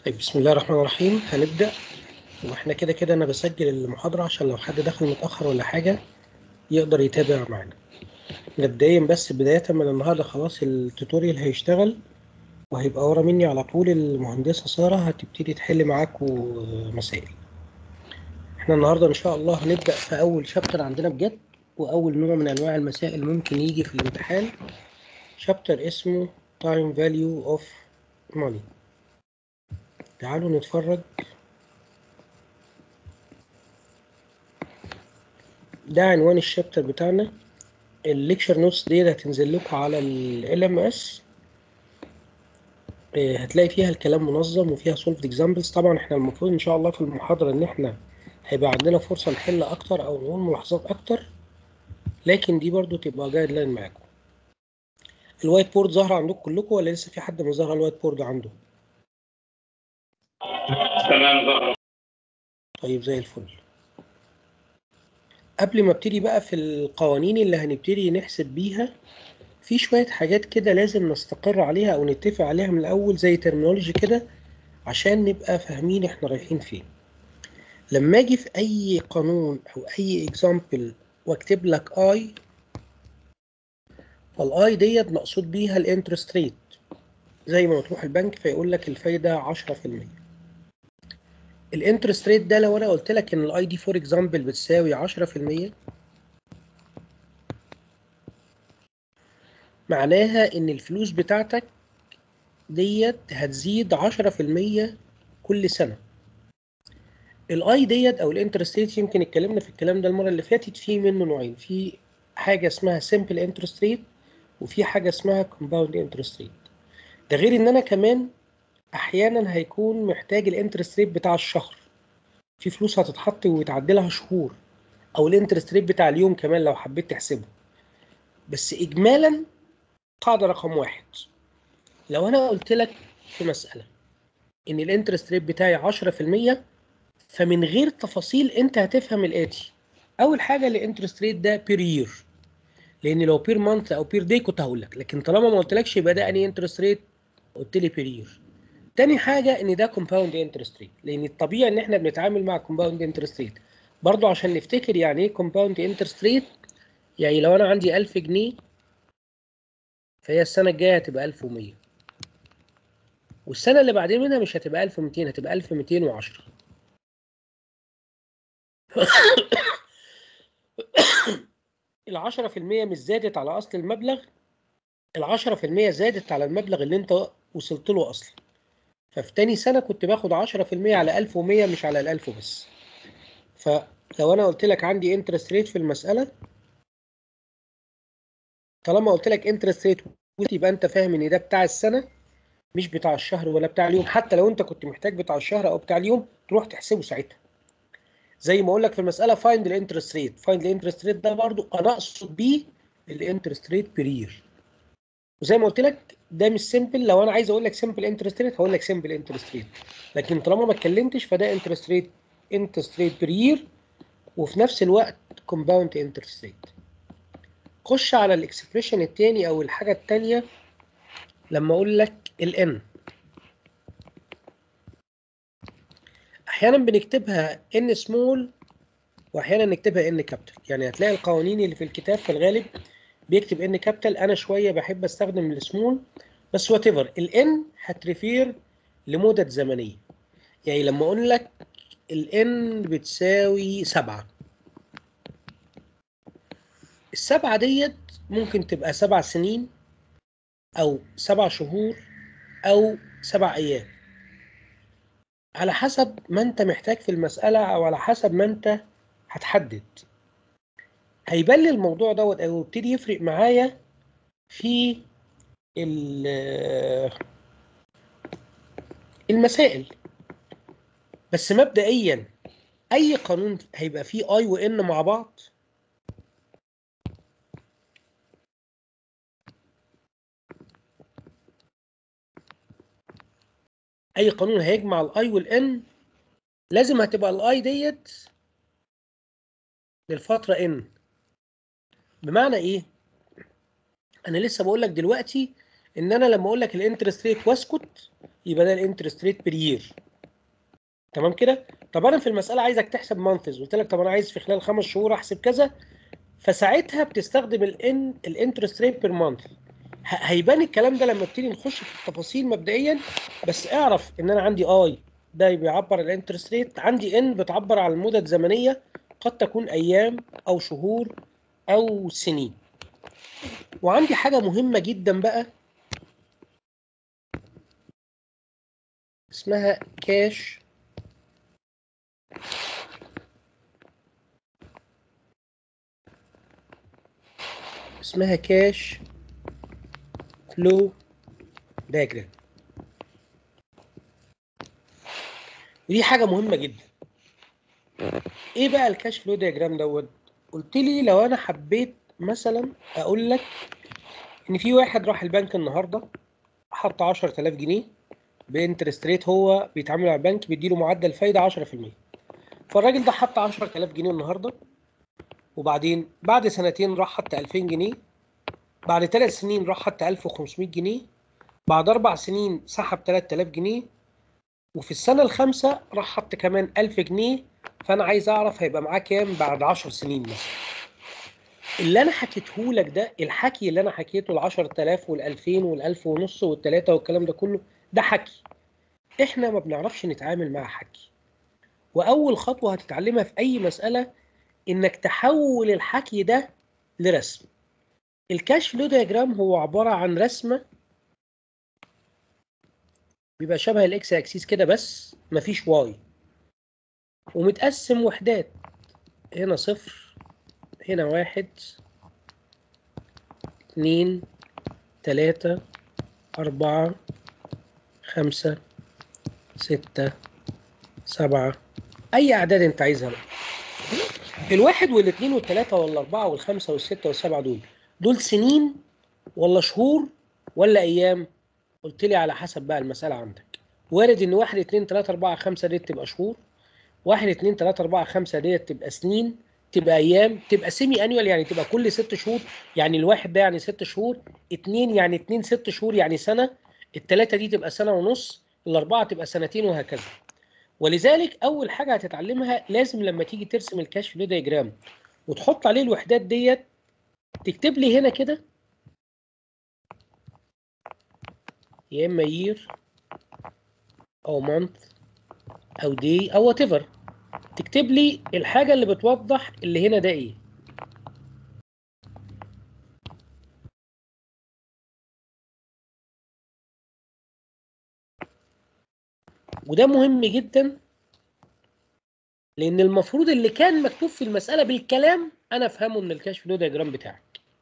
طيب بسم الله الرحمن الرحيم هنبدأ واحنا كده كده انا بسجل المحاضرة عشان لو حد دخل متأخر ولا حاجة يقدر يتابع معانا مبدئيا بس بداية من النهاردة خلاص التوتوريال هيشتغل وهيبقى ورا مني على طول المهندسة سارة هتبتدي تحل معاكم مسائل احنا النهاردة ان شاء الله هنبدأ في اول شابتر عندنا بجد واول نوع من انواع المسائل ممكن يجي في الامتحان شابتر اسمه time value of money تعالوا نتفرج ده عنوان الشابتر بتاعنا الليكشر نوتس دي هتنزل لكم على ال ام اس هتلاقي فيها الكلام منظم وفيها سولفد اكزامبلز طبعا احنا المفروض ان شاء الله في المحاضره ان احنا هيبقى عندنا فرصه نحل اكتر او نقول ملاحظات اكتر لكن دي برضو تبقى جايد لاين معاكم الوايت بورد ظاهره عندكم كلكم ولا لسه في حد مظهر الوايت بورد عنده تمام ظهر طيب زي الفل قبل ما ابتدي بقى في القوانين اللي هنبتدي نحسب بيها في شوية حاجات كده لازم نستقر عليها أو نتفق عليها من الأول زي ترمينولوجي كده عشان نبقى فاهمين احنا رايحين فين لما اجي في أي قانون أو أي اكزامبل واكتب لك اي فالاي ديت مقصود بيها الانترست ريت زي ما تروح البنك فيقول لك الفايدة 10% الانترست ريت ده لو انا قلت لك ان الاي دي فور اكزامبل بتساوي 10% معناها ان الفلوس بتاعتك ديت هتزيد 10% كل سنه الاي ديت او الانترست ريت يمكن اتكلمنا في الكلام ده المره اللي فاتت في منه نوعين في حاجه اسمها سمبل انترست ريت وفي حاجه اسمها كومباوند انترست ريت ده غير ان انا كمان احيانا هيكون محتاج الانترست ريت بتاع الشهر في فلوس هتتحط ويتعدلها شهور او الانترست ريت بتاع اليوم كمان لو حبيت تحسبه بس اجمالا قاعده رقم واحد لو انا قلت لك في مساله ان الانترست ريت بتاعي 10% فمن غير تفاصيل انت هتفهم الاتي اول حاجه الانترست ريت ده بير يير لان لو بير مانث او بير داي كنت هقول لك لكن طالما ما قلتلكش يبقى ده اني انترست ريت قلت لي بير يير تاني حاجة إن ده كومباوند انترست ريت لأن الطبيعي إن إحنا بنتعامل مع كومباوند انترست ريت برضه عشان نفتكر يعني إيه كومباوند انترست ريت يعني لو أنا عندي 1000 جنيه فهي السنة الجاية هتبقى 1100 والسنة اللي بعدين منها مش هتبقى 1200 هتبقى 1210 ال 10% مش زادت على أصل المبلغ ال 10% زادت على المبلغ اللي أنت وصلت له أصلا ففي تاني سنة كنت باخد 10% على 1100 مش على ال 1000 بس فلو أنا قلت لك عندي انترست ريت في المسألة طالما قلت لك انترست ريت يبقى أنت فاهم إن ده بتاع السنة مش بتاع الشهر ولا بتاع اليوم حتى لو أنت كنت محتاج بتاع الشهر أو بتاع اليوم تروح تحسبه ساعتها زي ما أقول لك في المسألة فايند الانترست ريت فايند الانترست ريت ده برضو أنا أقصد بيه الانترست ريت بير وزي ما قلت لك ده مش سيمبل لو انا عايز اقول لك سيمبل انترست ريت هقول لك سيمبل انترست ريت لكن طالما ما اتكلمتش فده انترست ريت انترست ريت بير يير وفي نفس الوقت كومباوند انترست ريت خش على الاكسبريشن الثاني او الحاجه الثانيه لما اقول لك الان احيانا بنكتبها ان سمول واحيانا نكتبها ان كابيتال يعني هتلاقي القوانين اللي في الكتاب في الغالب بيكتب ان كابيتال انا شويه بحب استخدم السمول بس وات ايفر الان هتريفير لمدد زمنيه يعني لما اقول لك الان بتساوي سبعة السبعة ديت ممكن تبقى سبع سنين او سبع شهور او سبع ايام على حسب ما انت محتاج في المسألة او على حسب ما انت هتحدد هيبان لي الموضوع دوت او يبتدي يفرق معايا في المسائل بس مبدئيا اي قانون هيبقى فيه اي وان مع بعض اي قانون هيجمع الاي والان لازم هتبقى الاي ديت للفتره ان بمعنى ايه انا لسه بقول لك دلوقتي ان انا لما اقول لك الانترست ريت واسكت يبقى ده الانترست ريت بير يير تمام كده طب انا في المساله عايزك تحسب مانثز قلت لك طب انا عايز في خلال خمس شهور احسب كذا فساعتها بتستخدم الان الانترست ريت بير مانث هيبان الكلام ده لما ابتدي نخش في التفاصيل مبدئيا بس اعرف ان انا عندي اي ده بيعبر الانترست ريت عندي ان بتعبر عن المدة الزمنية قد تكون ايام او شهور او سنين وعندي حاجة مهمة جدا بقى اسمها كاش اسمها كاش فلو دايجرام ودي حاجة مهمة جدا ايه بقى الكاش فلو دايجرام دوت قلت لي لو انا حبيت مثلا اقول لك ان في واحد راح البنك النهارده حط 10000 جنيه بانترست ريت هو بيتعامل مع البنك بيديله معدل فايده 10% فالراجل ده حط 10000 جنيه النهارده وبعدين بعد سنتين راح حط 2000 جنيه بعد ثلاث سنين راح حط 1500 جنيه بعد اربع سنين سحب 3000 جنيه وفي السنه الخامسه راح حط كمان 1000 جنيه فانا عايز اعرف هيبقى معاه كام بعد 10 سنين مثلا اللي انا حكيته لك ده الحكي اللي انا حكيته ال 10000 وال 2000 وال 1000 ونص والثلاثه والكلام ده كله ده حكي احنا ما بنعرفش نتعامل مع حكي واول خطوه هتتعلمها في اي مساله انك تحول الحكي ده لرسم الكاش فلو دياجرام هو عباره عن رسمه بيبقى شبه الاكس اكسيس كده بس مفيش واي ومتقسم وحدات هنا صفر هنا واحد اتنين تلاتة أربعة خمسة ستة سبعة أي أعداد أنت عايزها بقى الواحد والاثنين والثلاثة والأربعة والخمسة والستة والسبعة دول دول سنين ولا شهور ولا أيام؟ قلت لي على حسب بقى المسألة عندك وارد إن واحد اتنين تلاتة أربعة خمسة ديت تبقى شهور واحد اتنين تلاتة أربعة خمسة ديت تبقى سنين تبقى أيام تبقى سيمي أنيوال يعني تبقى كل ست شهور يعني الواحد ده يعني ست شهور اتنين يعني اتنين ست شهور يعني سنة التلاتة دي تبقى سنة ونص الأربعة تبقى سنتين وهكذا ولذلك أول حاجة هتتعلمها لازم لما تيجي ترسم الكاش فلو دياجرام وتحط عليه الوحدات ديت تكتب لي هنا كده يا اما يير او مانث او دي او وات ايفر تكتب لي الحاجه اللي بتوضح اللي هنا ده ايه وده مهم جدا لان المفروض اللي كان مكتوب في المساله بالكلام انا افهمه من الكاش فلو دياجرام بتاعك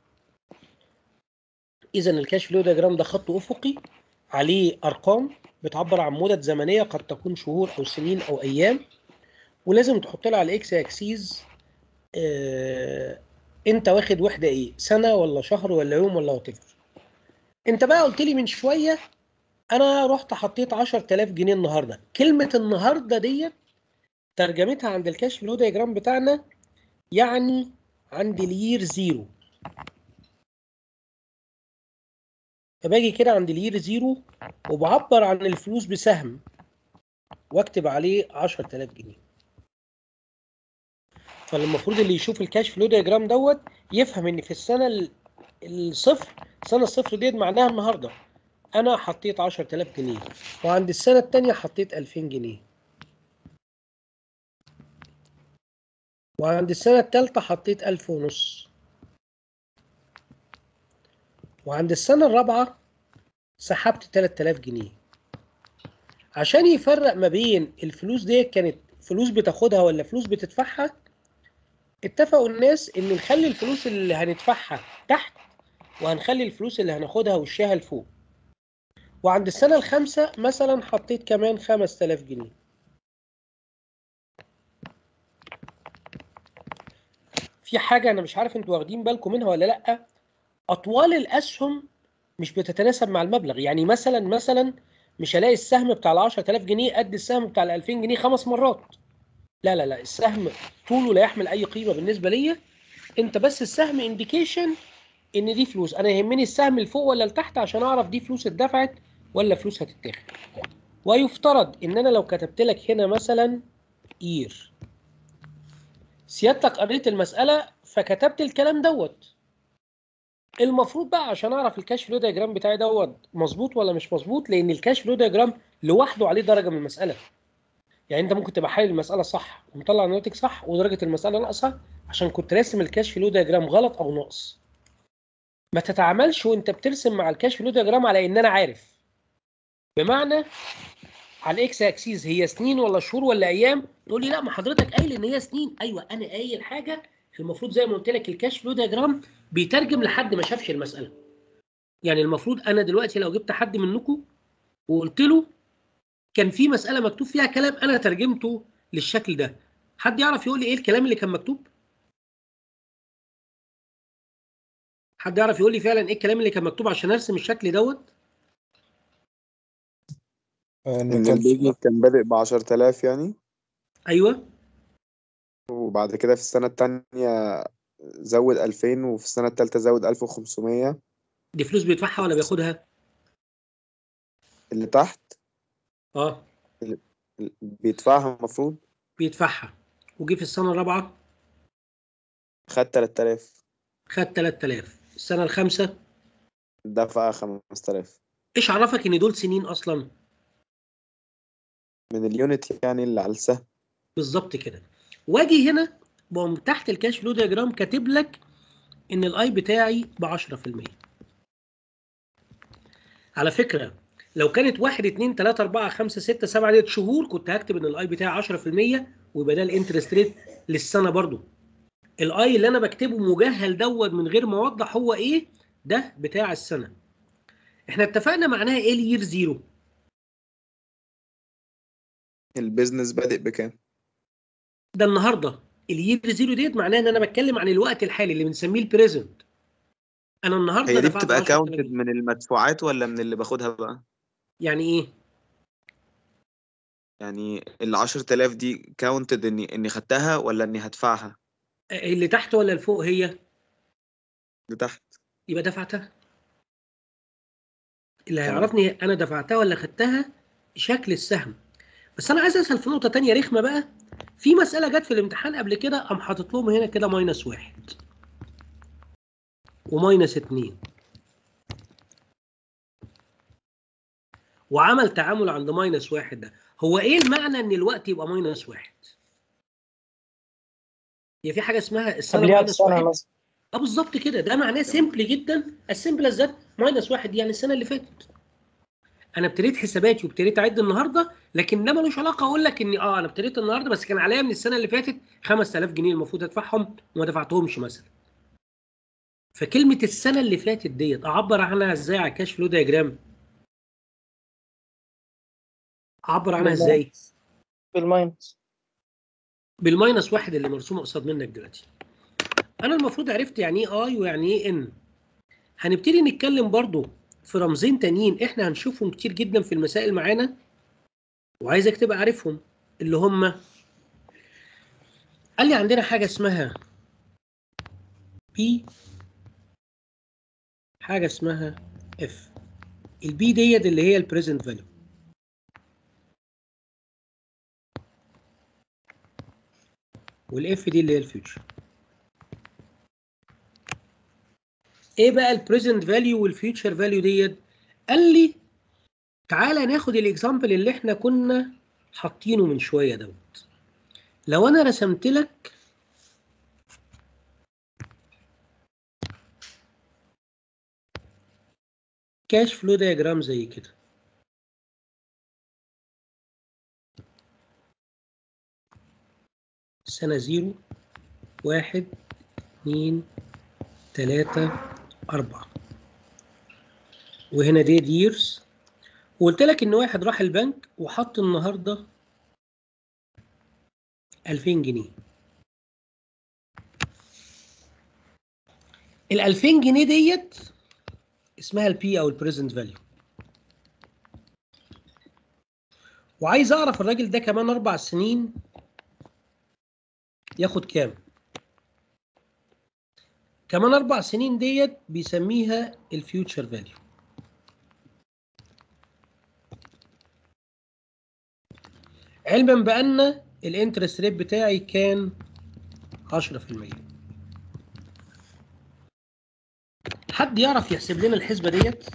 اذا الكاش فلو دياجرام ده خط افقي عليه ارقام بتعبر عن مدد زمنيه قد تكون شهور او سنين او ايام ولازم تحط لها على الاكس اكسيز آه انت واخد وحده ايه سنه ولا شهر ولا يوم ولا وات انت بقى قلت لي من شويه انا رحت حطيت 10000 جنيه النهارده كلمه النهارده ديت ترجمتها عند الكاش فلو دياجرام بتاعنا يعني عند اليير زيرو فباجي كده عند اليير زيرو وبعبر عن الفلوس بسهم واكتب عليه 10000 جنيه فالمفروض اللي يشوف الكاش فلو دياجرام دوت يفهم ان في السنه الصفر السنه الصفر ديت معناها النهارده انا حطيت 10000 جنيه وعند السنه الثانيه حطيت 2000 جنيه وعند السنه الثالثه حطيت 1000 ونص وعند السنة الرابعة سحبت 3000 جنيه عشان يفرق ما بين الفلوس دي كانت فلوس بتاخدها ولا فلوس بتدفعها اتفقوا الناس ان نخلي الفلوس اللي هندفعها تحت وهنخلي الفلوس اللي هناخدها وشها لفوق وعند السنة الخامسة مثلا حطيت كمان 5000 جنيه في حاجة أنا مش عارف أنتوا واخدين بالكم منها ولا لأ اطوال الاسهم مش بتتناسب مع المبلغ يعني مثلا مثلا مش هلاقي السهم بتاع ال 10000 جنيه قد السهم بتاع ال 2000 جنيه خمس مرات لا لا لا السهم طوله لا يحمل اي قيمه بالنسبه ليا انت بس السهم انديكيشن ان دي فلوس انا يهمني السهم لفوق ولا لتحت عشان اعرف دي فلوس اتدفعت ولا فلوس هتتاخد ويفترض ان انا لو كتبت لك هنا مثلا يير سيادتك قريت المساله فكتبت الكلام دوت المفروض بقى عشان اعرف الكاش فلو دياجرام بتاعي دوت مظبوط ولا مش مظبوط لان الكاش فلو دياجرام لوحده عليه درجه من المساله يعني انت ممكن تبقى حالل المساله صح ومطلع ناتج صح ودرجه المساله ناقصه عشان كنت راسم الكاش فلو دياجرام غلط او ناقص ما تتعاملش وانت بترسم مع الكاش فلو دياجرام على ان انا عارف بمعنى على الاكس اكسيز هي سنين ولا شهور ولا ايام تقول لي لا ما حضرتك قايل ان هي سنين ايوه انا قايل حاجه المفروض زي ما قلت لك الكاش فلو دياجرام بيترجم لحد ما شافش المساله يعني المفروض انا دلوقتي لو جبت حد منكم وقلت له كان في مساله مكتوب فيها كلام انا ترجمته للشكل ده حد يعرف يقول لي ايه الكلام اللي كان مكتوب حد يعرف يقول لي فعلا ايه الكلام اللي كان مكتوب عشان ارسم الشكل دوت ان ان كان البيزنس كان بادئ ب 10000 يعني ايوه وبعد كده في السنة التانية زود 2000 وفي السنة التالتة زود 1500 دي فلوس بيدفعها ولا بياخدها اللي تحت اه بيدفعها المفروض بيدفعها وجي في السنه الرابعه خد 3000 خد 3000 السنه الخامسه دفع 5000 ايش عرفك ان دول سنين اصلا من اليونت يعني اللي على السهم بالظبط كده واجي هنا بقوم تحت الكاش فلو دياجرام كاتب لك ان الاي بتاعي ب 10% على فكره لو كانت 1 2 3 4 5 6 7 عدد شهور كنت هكتب ان الاي بتاعي 10% ويبقى ده الانترست ريت للسنه برضو الاي اللي انا بكتبه مجهل دوت من غير ما اوضح هو ايه ده بتاع السنه احنا اتفقنا معناها ايه الير زيرو البيزنس بادئ بكام ده النهارده الير زيرو ديت معناها ان انا بتكلم عن الوقت الحالي اللي بنسميه البريزنت انا النهارده هي دي دفعت بتبقى 10,000. كاونتد من المدفوعات ولا من اللي باخدها بقى يعني ايه يعني ال 10000 دي كاونتد اني اني خدتها ولا اني هدفعها اللي تحت ولا اللي فوق هي اللي تحت يبقى دفعتها اللي تمام. هيعرفني انا دفعتها ولا خدتها شكل السهم بس انا عايز اسال في نقطه تانية رخمه بقى في مساله جت في الامتحان قبل كده قام حاطط لهم هنا كده ماينس واحد وماينس اتنين وعمل تعامل عند ماينس واحد ده هو ايه المعنى ان الوقت يبقى ماينس واحد؟ هي في حاجه اسمها السنه قبلها ماينس واحد بسنة مثلا اه بالظبط كده ده معناه سيمبل جدا السيمبل از ذات ماينس واحد دي يعني السنه اللي فاتت انا ابتديت حساباتي وابتديت اعد النهارده لكن ده ملوش علاقه اقول لك اني اه انا ابتديت النهارده بس كان عليا من السنه اللي فاتت 5000 جنيه المفروض ادفعهم وما دفعتهمش مثلا فكلمه السنه اللي فاتت ديت اعبر عنها ازاي على الكاش فلو دايجرام اعبر عنها ازاي بالماينس بالماينس واحد اللي مرسومه قصاد منك دلوقتي انا المفروض عرفت يعني ايه اي ويعني ايه ان هنبتدي نتكلم برضو في رمزين تانيين احنا هنشوفهم كتير جدا في المسائل معانا وعايزك تبقى عارفهم اللي هم قال لي عندنا حاجه اسمها بي حاجه اسمها اف البي ديت اللي هي البريزنت فاليو والاف دي اللي هي الفيوتشر ايه بقى البريزنت فاليو والفيوتشر فاليو ديت قال لي تعالى ناخد الاكزامبل اللي احنا كنا حاطينه من شويه دوت لو انا رسمت لك كاش فلو دياجرام زي كده سنة زيرو واحد اتنين تلاتة أربعة وهنا دي ديرز وقلت لك إن واحد راح البنك وحط النهاردة ألفين جنيه الألفين جنيه ديت اسمها البي أو البريزنت فاليو وعايز أعرف الراجل ده كمان أربع سنين ياخد كام كمان اربع سنين ديت بيسميها الفيوتشر فاليو علما بان الانترست ريت بتاعي كان 10% حد يعرف يحسب لنا الحسبه ديت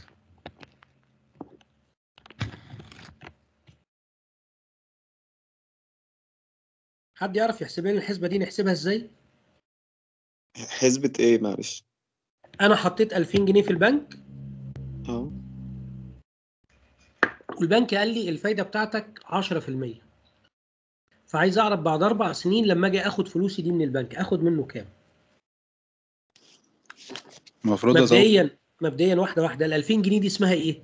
حد يعرف يحسب لنا الحسبه دي نحسبها ازاي حسبة ايه معلش انا حطيت 2000 جنيه في البنك اه والبنك قال لي الفايده بتاعتك 10% فعايز اعرف بعد اربع سنين لما اجي اخد فلوسي دي من البنك اخد منه كام المفروض ازود مبدئيا مبدئيا واحده واحده ال 2000 جنيه دي اسمها ايه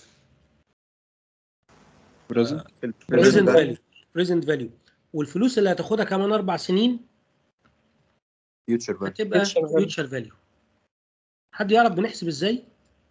بريزنت بريزنت فاليو بريزنت فاليو والفلوس اللي هتاخدها كمان اربع سنين فيوتشر فاليو هتبقى Future value. فيوتشر فاليو حد يعرف بنحسب ازاي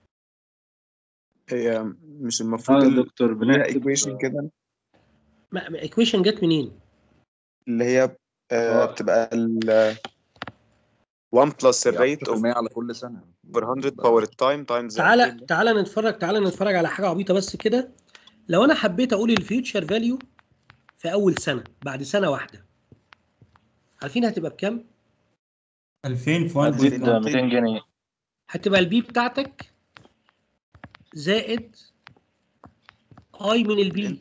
هي مش اه المفروض يا ال- دكتور ليها بنحسب ايكويشن كده ايكويشن جت منين اللي هي آه، آه. بتبقى ال 1 بلس الريت اوف 10% على كل سنه 400 باور التايم تايمز تعالى تعالى نتفرج تعالى نتفرج على حاجه عبيطه بس كده لو انا حبيت اقول الفيوتشر فاليو في اول سنه بعد سنه واحده عارفين هتبقى بكام 2000 في هتزيد 1.1 200 جنيه هتبقى البي بتاعتك زائد اي من البي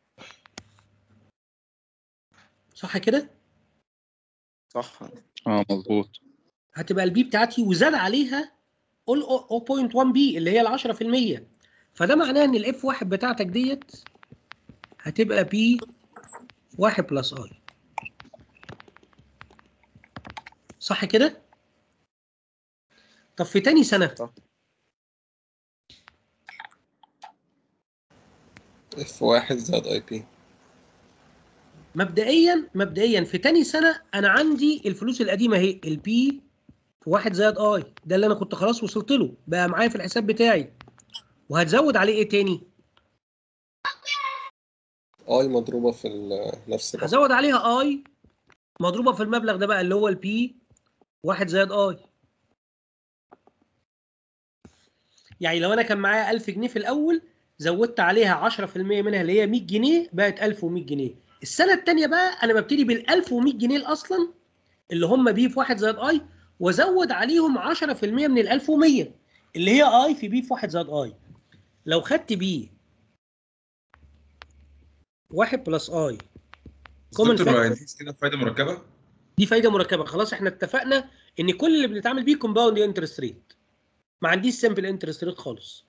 صح كده صح اه مظبوط هتبقى البي بتاعتي وزاد عليها قول 0.1 بي اللي هي ال 10% فده معناه ان الاف واحد بتاعتك ديت هتبقى بي 1 بلس اي صح كده؟ طب في تاني سنة صح. اف واحد زائد اي بي مبدئيا مبدئيا في تاني سنة أنا عندي الفلوس القديمة اهي البي واحد زائد اي ده اللي أنا كنت خلاص وصلت له بقى معايا في الحساب بتاعي وهتزود عليه إيه تاني؟ اي مضروبه في ال- نفس الرقم هزود عليها اي مضروبه في المبلغ ده بقى اللي هو البي واحد زائد اي يعني لو انا كان معايا 1000 جنيه في الاول زودت عليها 10% منها اللي هي 100 جنيه بقت 1100 جنيه السنه الثانيه بقى انا ببتدي بال 1100 جنيه اصلا اللي هم بي في واحد زائد اي وازود عليهم 10% من ال 1100 اللي هي اي في بي في واحد زائد اي لو خدت بي واحد بلس اي common دكتور factor. ما دي كده فايده مركبه دي فايده مركبه خلاص احنا اتفقنا ان كل اللي بنتعامل بيه كومباوند انترست ريت ما عنديش سمبل انترست ريت خالص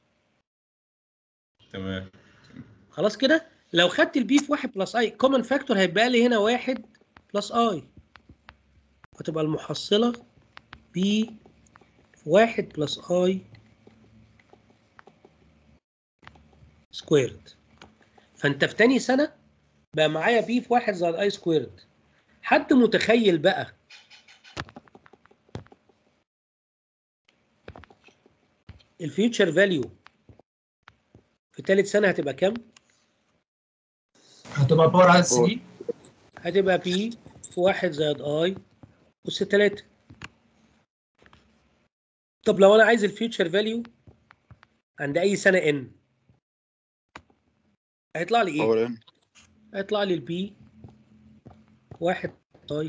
تمام خلاص كده لو خدت البي في 1 بلس اي كومن فاكتور هيبقى لي هنا 1 بلس اي وتبقى المحصله بي في 1 بلس اي سكويرد فانت في تاني سنه بقى معايا بي في 1 زائد اي سكويرد حد متخيل بقى الفيوتشر فاليو في ثالث سنه هتبقى كام؟ هتبقى باور على السي هتبقى بي في 1 زائد اي اس 3 طب لو انا عايز الفيوتشر فاليو عند اي سنه ان هيطلع لي ايه؟ باور ان هيطلع لي البي واحد اي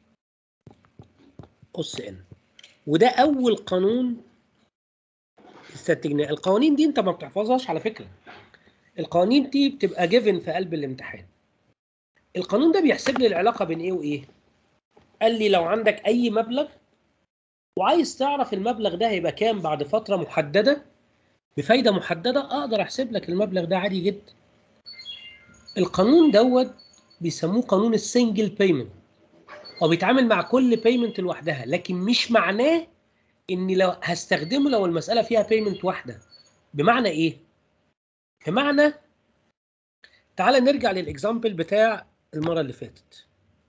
اس ان وده اول قانون استنتجناه القوانين دي انت ما بتحفظهاش على فكره القوانين دي بتبقى جيفن في قلب الامتحان القانون ده بيحسب لي العلاقه بين ايه وايه قال لي لو عندك اي مبلغ وعايز تعرف المبلغ ده هيبقى كام بعد فتره محدده بفايده محدده اقدر احسب لك المبلغ ده عادي جدا القانون دوت بيسموه قانون السنجل بيمنت هو بيتعامل مع كل بيمنت لوحدها لكن مش معناه اني لو هستخدمه لو المساله فيها بيمنت واحده بمعنى ايه بمعنى تعال نرجع للاكزامبل بتاع المره اللي فاتت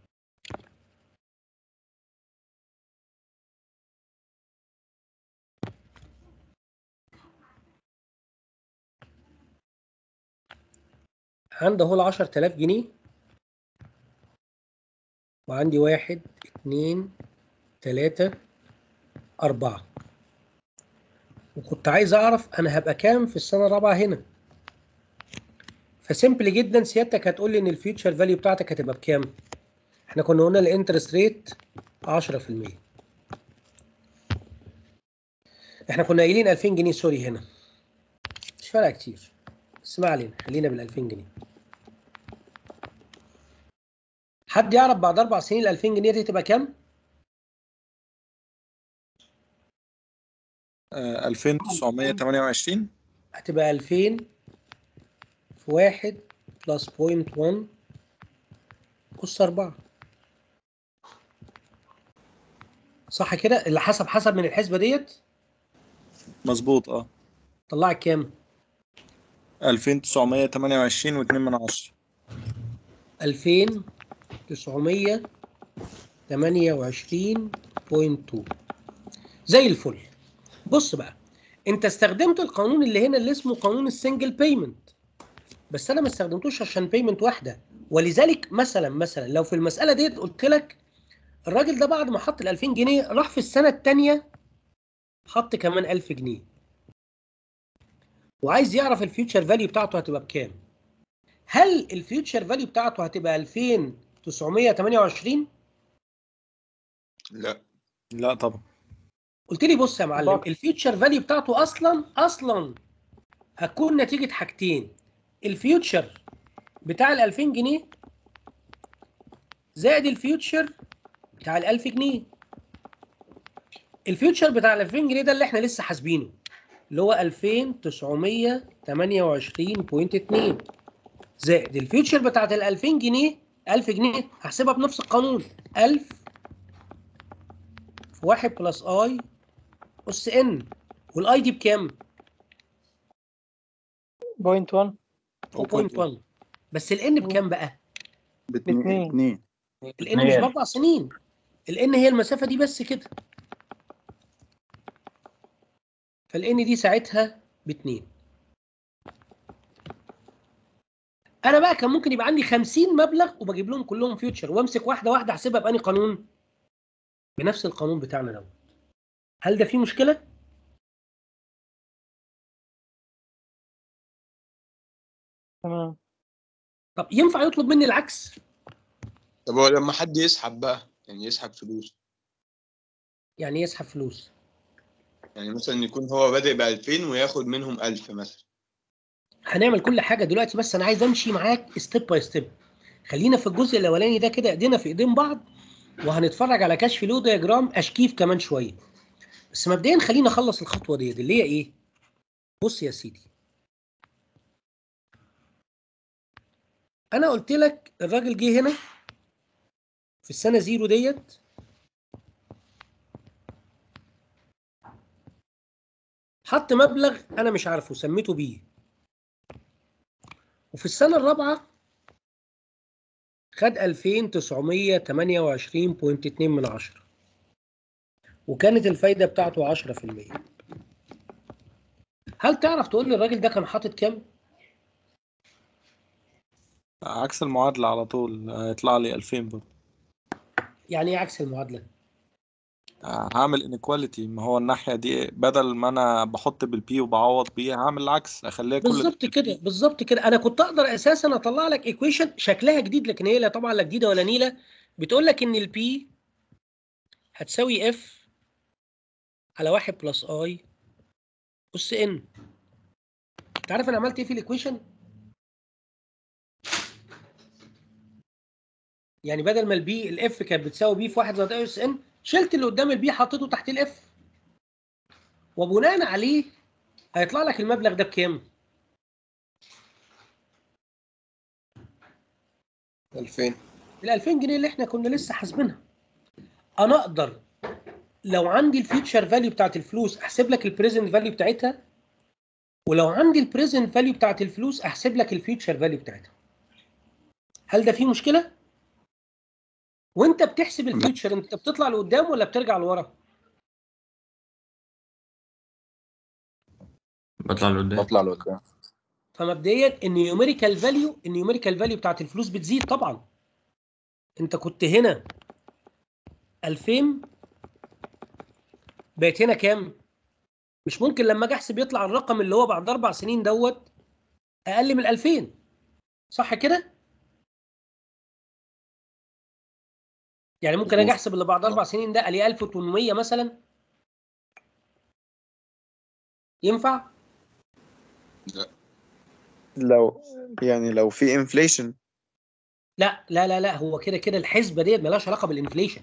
عندي اهو ال 10000 جنيه وعندي واحد اتنين تلاتة 4 وكنت عايز اعرف انا هبقى كام في السنه الرابعه هنا فسيمبل جدا سيادتك هتقول لي ان الفيوتشر فاليو بتاعتك هتبقى بكام احنا كنا قلنا الانترست ريت 10% احنا كنا قايلين 2000 جنيه سوري هنا مش فارقه كتير بس ما علينا خلينا بال 2000 جنيه حد يعرف بعد اربع سنين ال 2000 جنيه دي تبقى كام؟ آه، 2928 هتبقى 2000 في 1 بلس بوينت 1 أس 4 صح كده؟ اللي حسب حسب من الحسبة ديت مظبوط اه طلعت كام؟ 2928 و2 من 10 2928.2 زي الفل بص بقى انت استخدمت القانون اللي هنا اللي اسمه قانون السنجل بيمنت بس انا ما استخدمتوش عشان بيمنت واحده ولذلك مثلا مثلا لو في المساله ديت قلت لك الراجل ده بعد ما حط ال 2000 جنيه راح في السنه الثانيه حط كمان 1000 جنيه وعايز يعرف الفيوتشر فاليو بتاعته هتبقى بكام هل الفيوتشر فاليو بتاعته هتبقى 2928 لا لا طبعا قلت لي بص يا معلم طبعا. الفيوتشر فاليو بتاعته اصلا اصلا هتكون نتيجه حاجتين الفيوتشر بتاع ال 2000 جنيه زائد الفيوتشر بتاع ال 1000 جنيه الفيوتشر بتاع ال 2000 جنيه ده اللي احنا لسه حاسبينه اللي هو 2928.2 زائد الفيوتشر بتاعت ال 2000 جنيه 1000 جنيه هحسبها بنفس القانون 1000 في 1 بلس اي اس ان والاي دي بكام؟ بوينت 1 0.1 بس الان بكام بقى؟ باتنين باتنين. اتنين الان مش باربع سنين الان هي المسافه دي بس كده فالان دي ساعتها باتنين انا بقى كان ممكن يبقى عندي 50 مبلغ وبجيب لهم كلهم فيوتشر وامسك واحده واحده احسبها بأني قانون بنفس القانون بتاعنا ده هل ده فيه مشكله تمام طب ينفع يطلب مني العكس طب هو لما حد يسحب بقى يعني يسحب فلوس يعني يسحب فلوس يعني مثلا يكون هو بادئ ب 2000 وياخد منهم 1000 مثلا هنعمل كل حاجه دلوقتي بس انا عايز امشي معاك ستيب باي ستيب خلينا في الجزء الاولاني ده كده ايدينا في ايدين بعض وهنتفرج على كشف لو دياجرام اشكيف كمان شويه بس مبدئيا خلينا اخلص الخطوه دي اللي هي ايه بص يا سيدي انا قلت لك الراجل جه هنا في السنه زيرو ديت حط مبلغ انا مش عارفه سميته بيه وفي السنة الرابعة خد 2928.2 من عشرة وكانت الفايدة بتاعته 10% هل تعرف تقول لي الراجل ده كان حاطط كام؟ عكس المعادلة على طول هيطلع لي 2000 برضه يعني ايه عكس المعادلة؟ هعمل انيكواليتي ما هو الناحية دي بدل ما انا بحط بالبي وبعوض بيه هعمل العكس اخليها كل بالظبط كده بالظبط كده انا كنت اقدر اساسا اطلع لك ايكويشن شكلها جديد لكن هي لا طبعا لا جديده ولا نيله بتقول لك ان البي هتساوي اف على 1 بلس اي اس ان انت عارف انا عملت ايه في الايكويشن؟ يعني بدل ما البي الاف كانت بتساوي بي في 1 زائد اي اس ان شلت اللي قدام البي حطيته تحت الاف وبناء عليه هيطلع لك المبلغ ده بكام؟ 2000 ال 2000 جنيه اللي احنا كنا لسه حاسبينها انا اقدر لو عندي الفيوتشر فاليو بتاعت الفلوس احسب لك البريزنت فاليو بتاعتها ولو عندي البريزنت فاليو بتاعت الفلوس احسب لك الفيوتشر فاليو بتاعتها هل ده فيه مشكله وانت بتحسب الفيوتشر انت بتطلع لقدام ولا بترجع لورا بطلع لقدام بطلع لقدام فمبدئيا النيوميريكال فاليو النيوميريكال فاليو بتاعت الفلوس بتزيد طبعا انت كنت هنا 2000 بقت هنا كام مش ممكن لما اجي احسب يطلع الرقم اللي هو بعد اربع سنين دوت اقل من 2000 صح كده يعني ممكن اجي مظبوط. احسب اللي بعد اربع سنين ده الاقيه 1800 مثلا ينفع لو يعني لو في انفليشن لا لا لا لا هو كده كده الحسبه ديت مالهاش علاقه بالانفليشن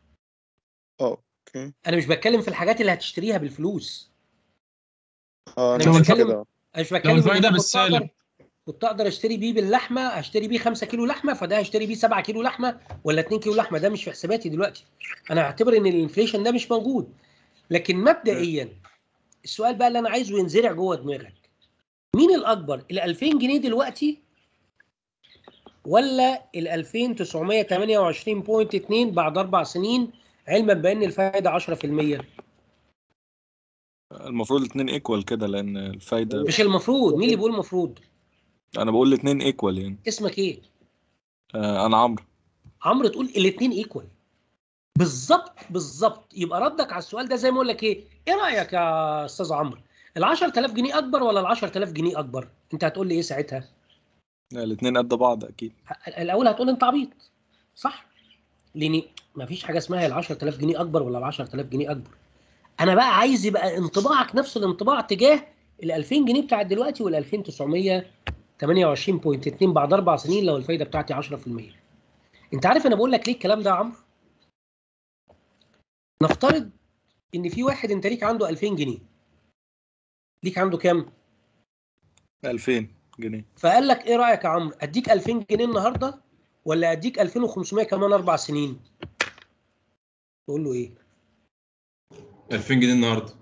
اوكي انا مش بتكلم في الحاجات اللي هتشتريها بالفلوس اه أنا انا مش قلت بتكلم- كده انا مش لو بتكلم إن الفايدة كنت بالسالب أقدر- كنت اقدر اشتري بيه باللحمه اشتري بيه 5 كيلو لحمه فده هشتري بيه 7 كيلو لحمه ولا 2 كيلو لحمه ده مش في حساباتي دلوقتي انا هعتبر ان الانفليشن ده مش موجود لكن مبدئيا السؤال بقى اللي انا عايزه ينزرع جوه دماغك مين الاكبر ال 2000 جنيه دلوقتي ولا ال 2928.2 بعد اربع سنين علما بان الفائده 10% المفروض الاثنين ايكوال كده لان الفايده مش المفروض مين اللي بيقول المفروض انا بقول الاثنين ايكوال يعني اسمك ايه آه انا عمرو عمرو تقول الاثنين ايكوال بالظبط بالظبط يبقى ردك على السؤال ده زي ما اقول لك ايه ايه رايك يا استاذ عمرو ال 10000 جنيه اكبر ولا ال 10000 جنيه اكبر انت هتقول لي ايه ساعتها الاثنين قد بعض اكيد الاول هتقول انت عبيط صح لان ما فيش حاجه اسمها ال 10000 جنيه اكبر ولا ال 10000 جنيه اكبر انا بقى عايز يبقى انطباعك نفس الانطباع تجاه ال 2000 جنيه بتاعت دلوقتي وال 2928.2 بعد اربع سنين لو الفايده بتاعتي 10% انت عارف انا بقول لك ليه الكلام ده يا عمرو نفترض ان في واحد انت ليك عنده 2000 جنيه ليك عنده كام 2000 جنيه فقال لك ايه رايك يا عمرو اديك 2000 جنيه النهارده ولا اديك 2500 كمان اربع سنين تقول له ايه 2000 جنيه النهارده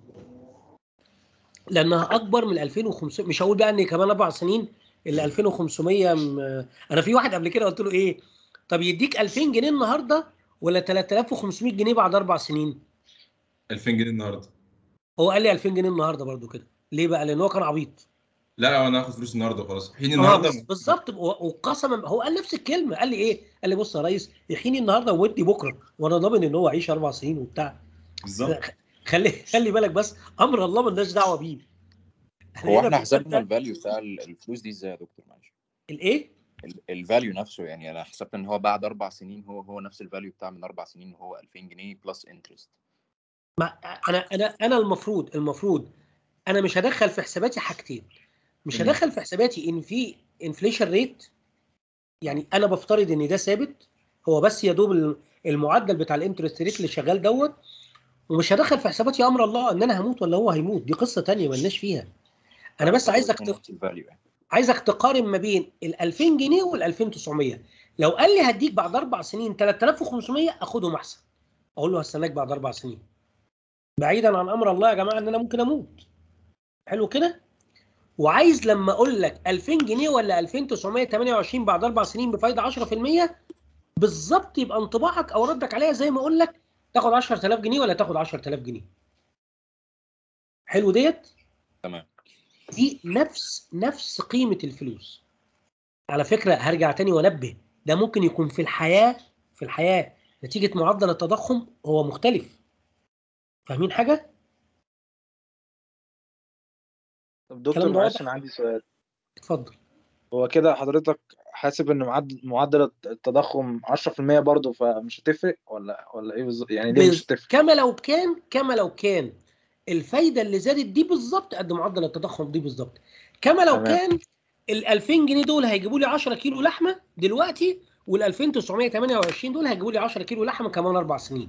لانها اكبر من 2500 مش هقول بقى ان كمان اربع سنين ال 2500 م... انا في واحد قبل كده قلت له ايه طب يديك 2000 جنيه النهارده ولا 3500 جنيه بعد اربع سنين 2000 جنيه النهارده هو قال لي 2000 جنيه النهارده برضو كده ليه بقى لان هو كان عبيط لا انا هاخد فلوس النهارده خلاص حين اه النهارده بس- بالظبط و- وقسما هو قال نفس الكلمه قال لي ايه قال لي بص يا ريس يحيني النهارده وودي بكره وانا ضامن ان هو عيش اربع سنين وبتاع بالظبط خلي خلي بالك بس امر الله مالناش دعوه بيه هو هنا احنا في حسبنا الحتة- الفاليو بتاع ال- الفلوس دي ازاي يا دكتور معلش الايه الفاليو نفسه يعني انا حسبت ان هو بعد اربع سنين هو هو نفس الفاليو بتاع من اربع سنين وهو 2000 جنيه بلس انترست ما انا انا انا المفروض المفروض انا مش هدخل في حساباتي حاجتين مش تمام. هدخل في حساباتي ان في انفليشن ريت يعني انا بفترض ان ده ثابت هو بس يا دوب الم- المعدل بتاع الانترست ريت اللي شغال دوت ومش هدخل في حساباتي امر الله ان انا هموت ولا هو هيموت دي قصه تانية مالناش فيها انا بس عايزك ت- نفس الفاليو يعني عايزك تقارن ما بين ال 2000 جنيه وال 2900 لو قال لي هديك بعد اربع سنين 3500 اخدهم احسن اقول له هستناك بعد اربع سنين بعيدا عن امر الله يا جماعه ان انا ممكن اموت حلو كده وعايز لما اقول لك 2000 جنيه ولا 2928 بعد اربع سنين بفايده 10% بالظبط يبقى انطباعك او ردك عليها زي ما اقول لك تاخد 10000 جنيه ولا تاخد 10000 جنيه حلو ديت تمام دي نفس نفس قيمة الفلوس على فكرة هرجع تاني وانبه ده ممكن يكون في الحياة في الحياة نتيجة معدل التضخم هو مختلف فاهمين حاجة؟ طب دكتور الكلام ده معلش واضح؟ انا عندي سؤال اتفضل هو كده حضرتك حاسب ان معدل معدل التضخم 10% برضه فمش هتفرق ولا ولا ايه بالظبط يعني ليه مش بز- هتفرق كما لو كان كما لو كان الفايدة اللي زادت دي بالظبط قد معدل التضخم دي بالظبط كما لو تمام. كان ال 2000 جنيه دول هيجيبوا لي 10 كيلو لحمة دلوقتي وال 2928 دول هيجيبوا لي 10 كيلو لحمة كمان اربع سنين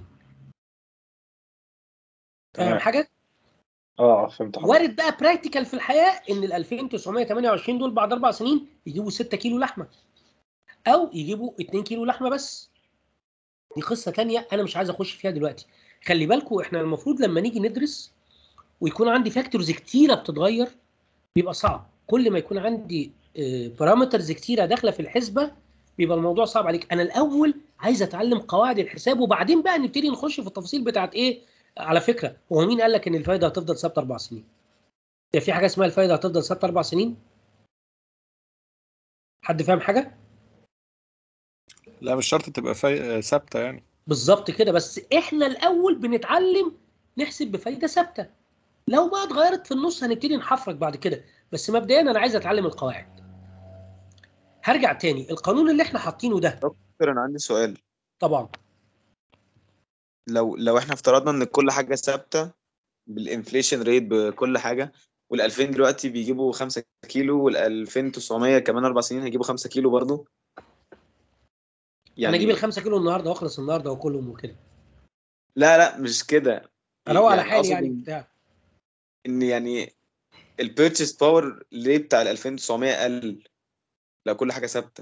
فاهم تمام. حاجة؟ اه اه فهمت حضرتك وارد بقى براكتيكال في الحياه ان ال 2928 دول بعد اربع سنين يجيبوا 6 كيلو لحمه او يجيبوا 2 كيلو لحمه بس دي قصه تانية انا مش عايز اخش فيها دلوقتي خلي بالكم احنا المفروض لما نيجي ندرس ويكون عندي فاكتورز كتيره بتتغير بيبقى صعب كل ما يكون عندي بارامترز كتيره داخله في الحسبه بيبقى الموضوع صعب عليك انا الاول عايز اتعلم قواعد الحساب وبعدين بقى نبتدي نخش في التفاصيل بتاعت ايه على فكره هو مين قال لك ان الفايده هتفضل ثابته اربع سنين هي في حاجه اسمها الفايده هتفضل ثابته اربع سنين حد فاهم حاجه لا مش شرط تبقى فاي... ثابته يعني بالظبط كده بس احنا الاول بنتعلم نحسب بفايده ثابته لو بقى اتغيرت في النص هنبتدي نحفرك بعد كده بس مبدئيا انا عايز اتعلم القواعد هرجع تاني القانون اللي احنا حاطينه ده دكتور انا عندي سؤال طبعا لو لو احنا افترضنا ان كل حاجه ثابته بالانفليشن ريت بكل حاجه وال 2000 دلوقتي بيجيبوا 5 كيلو وال 2900 كمان اربع سنين هيجيبوا 5 كيلو برضه يعني انا اجيب الخمسة كيلو النهارده واخلص النهارده واكلهم وكده لا لا مش كده اروق على حالي أقصد يعني إن- بتاع ان يعني البيرتشيز باور ليه بتاع ال 2900 قل لو كل حاجه ثابته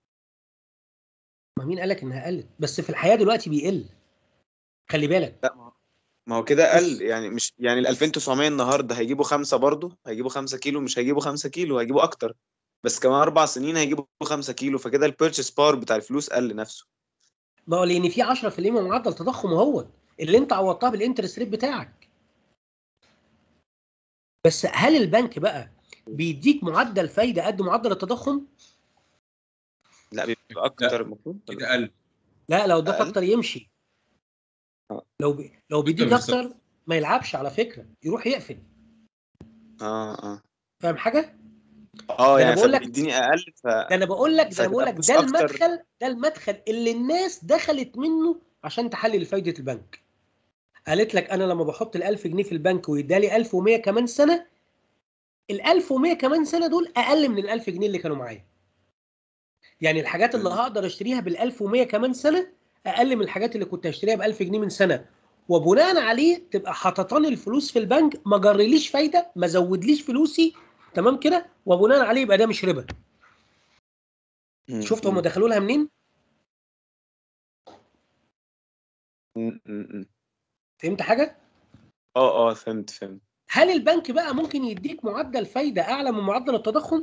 ما مين قالك انها قلت بس في الحياه دلوقتي بيقل خلي بالك لا ما ما هو كده قل يعني مش يعني ال 2900 النهارده هيجيبوا خمسة برضه هيجيبوا 5 كيلو مش هيجيبوا 5 كيلو هيجيبوا اكتر بس كمان اربع سنين هيجيبوا 5 كيلو فكده البيرتشيز باور بتاع الفلوس قل نفسه ما هو لان في 10% معدل تضخم اهو اللي انت عوضتها بالانترست ريت بتاعك بس هل البنك بقى بيديك معدل فايده قد معدل التضخم؟ لا بيبقى اكتر المفروض كده قل لا لو اداك أقل؟ اكتر يمشي لو بي... لو بيديك مش ثابت. اكتر ما يلعبش على فكره يروح يقفل اه اه فاهم حاجه؟ اه ده أنا يعني بقول لك- فبيديني اقل ف ده انا بقول لك ده انا فتبقى بقول لك فلوس ده أكتر. المدخل ده المدخل اللي الناس دخلت منه عشان تحلل فايده البنك قالت لك انا لما بحط ال 1000 جنيه في البنك ويدالي 1100 كمان سنه ال 1100 كمان سنه دول اقل من ال 1000 جنيه اللي كانوا معايا يعني الحاجات اللي هقدر اشتريها بال 1100 كمان سنه اقل من الحاجات اللي كنت اشتريها ب 1000 جنيه من سنه وبناء عليه تبقى حاططاني الفلوس في البنك ما جرليش فايده ما زودليش فلوسي تمام كده وبناء عليه يبقى ده مش ربا شفت هم دخلوا لها منين م- م- م. فهمت حاجه اه اه فهمت فهمت هل البنك بقى ممكن يديك معدل فايده اعلى من معدل التضخم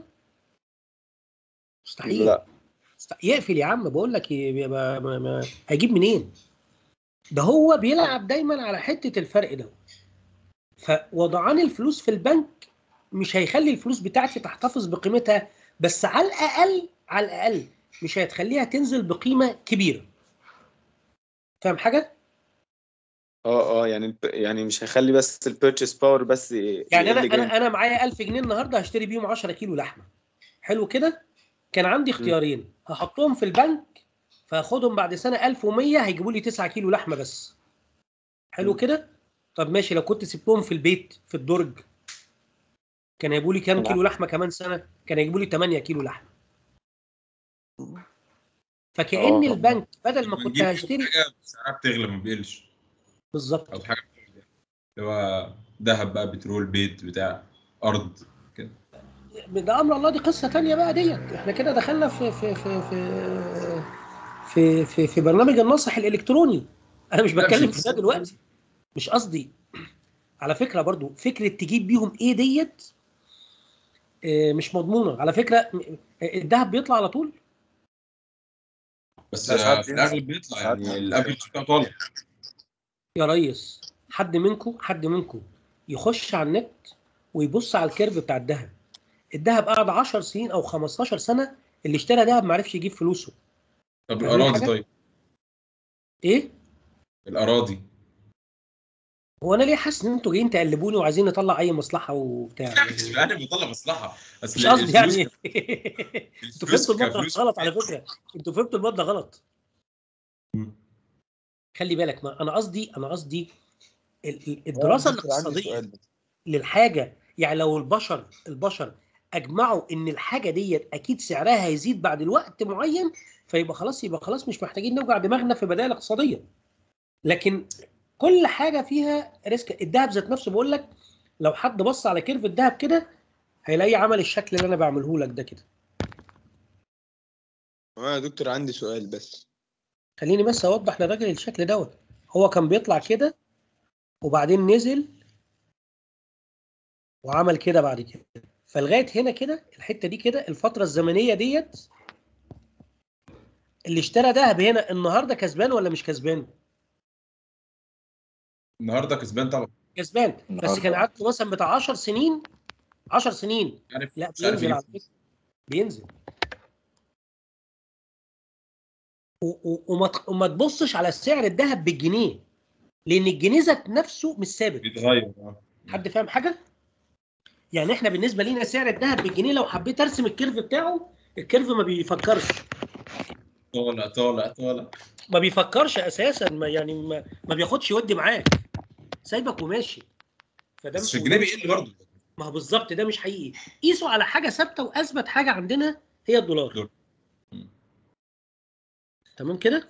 مستحيل لا است- يقفل يا عم بقول لك ي- ما ما ما هيجيب منين ده هو بيلعب دايما على حته الفرق ده فوضعان الفلوس في البنك مش هيخلي الفلوس بتاعتي تحتفظ بقيمتها بس على الاقل على الاقل مش هتخليها تنزل بقيمه كبيره فاهم حاجه اه اه يعني الب... يعني مش هيخلي بس البيرتشيز باور بس ي- يعني انا يقل جامد. انا انا معايا 1000 جنيه النهارده هشتري بيهم 10 كيلو لحمه حلو كده كان عندي اختيارين هحطهم في البنك فاخدهم بعد سنه 1100 هيجيبوا لي 9 كيلو لحمه بس حلو كده طب ماشي لو كنت سبتهم في البيت في الدرج كان هيجيبوا لي كام لا. كيلو لحمه كمان سنه كان هيجيبوا لي 8 كيلو لحمه فكأن آه. البنك بدل ما كنت بنجيب هشتري حاجه سعرها بتغلى ما بيقلش بالظبط او حاجه بتغلى. اللي هو ذهب بقى بترول بيت بتاع ارض كده ده امر الله دي قصه تانية بقى ديت احنا كده دخلنا في في في في في في, في برنامج النصح الالكتروني انا مش لا، مش بتكلم في ده القصة. دلوقتي مش قصدي على فكره برضو فكره تجيب بيهم ايه ديت آه، مش مضمونه على فكره م- الذهب بيطلع على طول بس لا، ساعات آه، في بينزل. الاغلب بيطلع ساعات يعني الافرج بتاعه طالع يا ريس حد منكم حد منكم يخش على النت ويبص على الكيرف بتاع الذهب الذهب قعد 10 سنين او 15 سنه اللي اشترى ذهب ما عرفش يجيب فلوسه طب فاهمين الاراضي حاجة؟ طيب ايه الاراضي هو انا ليه حاسس ان انتوا جايين تقلبوني وعايزين نطلع اي مصلحه وبتاع مش انا بطلع مصلحه بس مش قصدي الفلوس يعني ك- انتوا الفلوس فهمتوا المبدا كفلوس غلط على فكره انتوا فهمتوا المبدا غلط مم. خلي بالك ما انا قصدي انا قصدي ال- ال- الدراسه دكتور، عندي الاقتصاديه سؤال بس. للحاجه يعني لو البشر البشر اجمعوا ان الحاجه ديت اكيد سعرها هيزيد بعد الوقت معين فيبقى خلاص يبقى خلاص مش محتاجين نوجع دماغنا في بدائل اقتصاديه لكن كل حاجه فيها ريسك الذهب ذات نفسه بقول لك لو حد بص على كيرف الذهب كده هيلاقي عمل الشكل اللي انا بعمله لك ده كده اه يا دكتور عندي سؤال بس خليني بس اوضح للراجل الشكل دوت هو كان بيطلع كده وبعدين نزل وعمل كده بعد كده فلغايه هنا كده الحته دي كده الفتره الزمنيه ديت اللي اشترى دهب هنا النهارده كسبان ولا مش كسبان؟ النهارده كسبان طبعا كسبان بس النهاردة. كان قعدت مثلا بتاع 10 سنين 10 سنين عارف لا مش عارف بينزل يجيب على فكره بينزل و- و- وما ت- وما تبصش على سعر الذهب بالجنيه لان الجنيه ذات نفسه مش ثابت بيتغير اه حد فاهم حاجه يعني احنا بالنسبه لينا سعر الذهب بالجنيه لو حبيت ارسم الكيرف بتاعه الكيرف ما بيفكرش طالع طالع طالع ما بيفكرش اساسا ما يعني ما, ما بياخدش يودي معاك سايبك وماشي فده بس مش في الجنيه بيقل برضه ما هو بالظبط ده مش حقيقي قيسوا على حاجه ثابته واثبت حاجه عندنا هي الدولار دولار. مم. تمام كده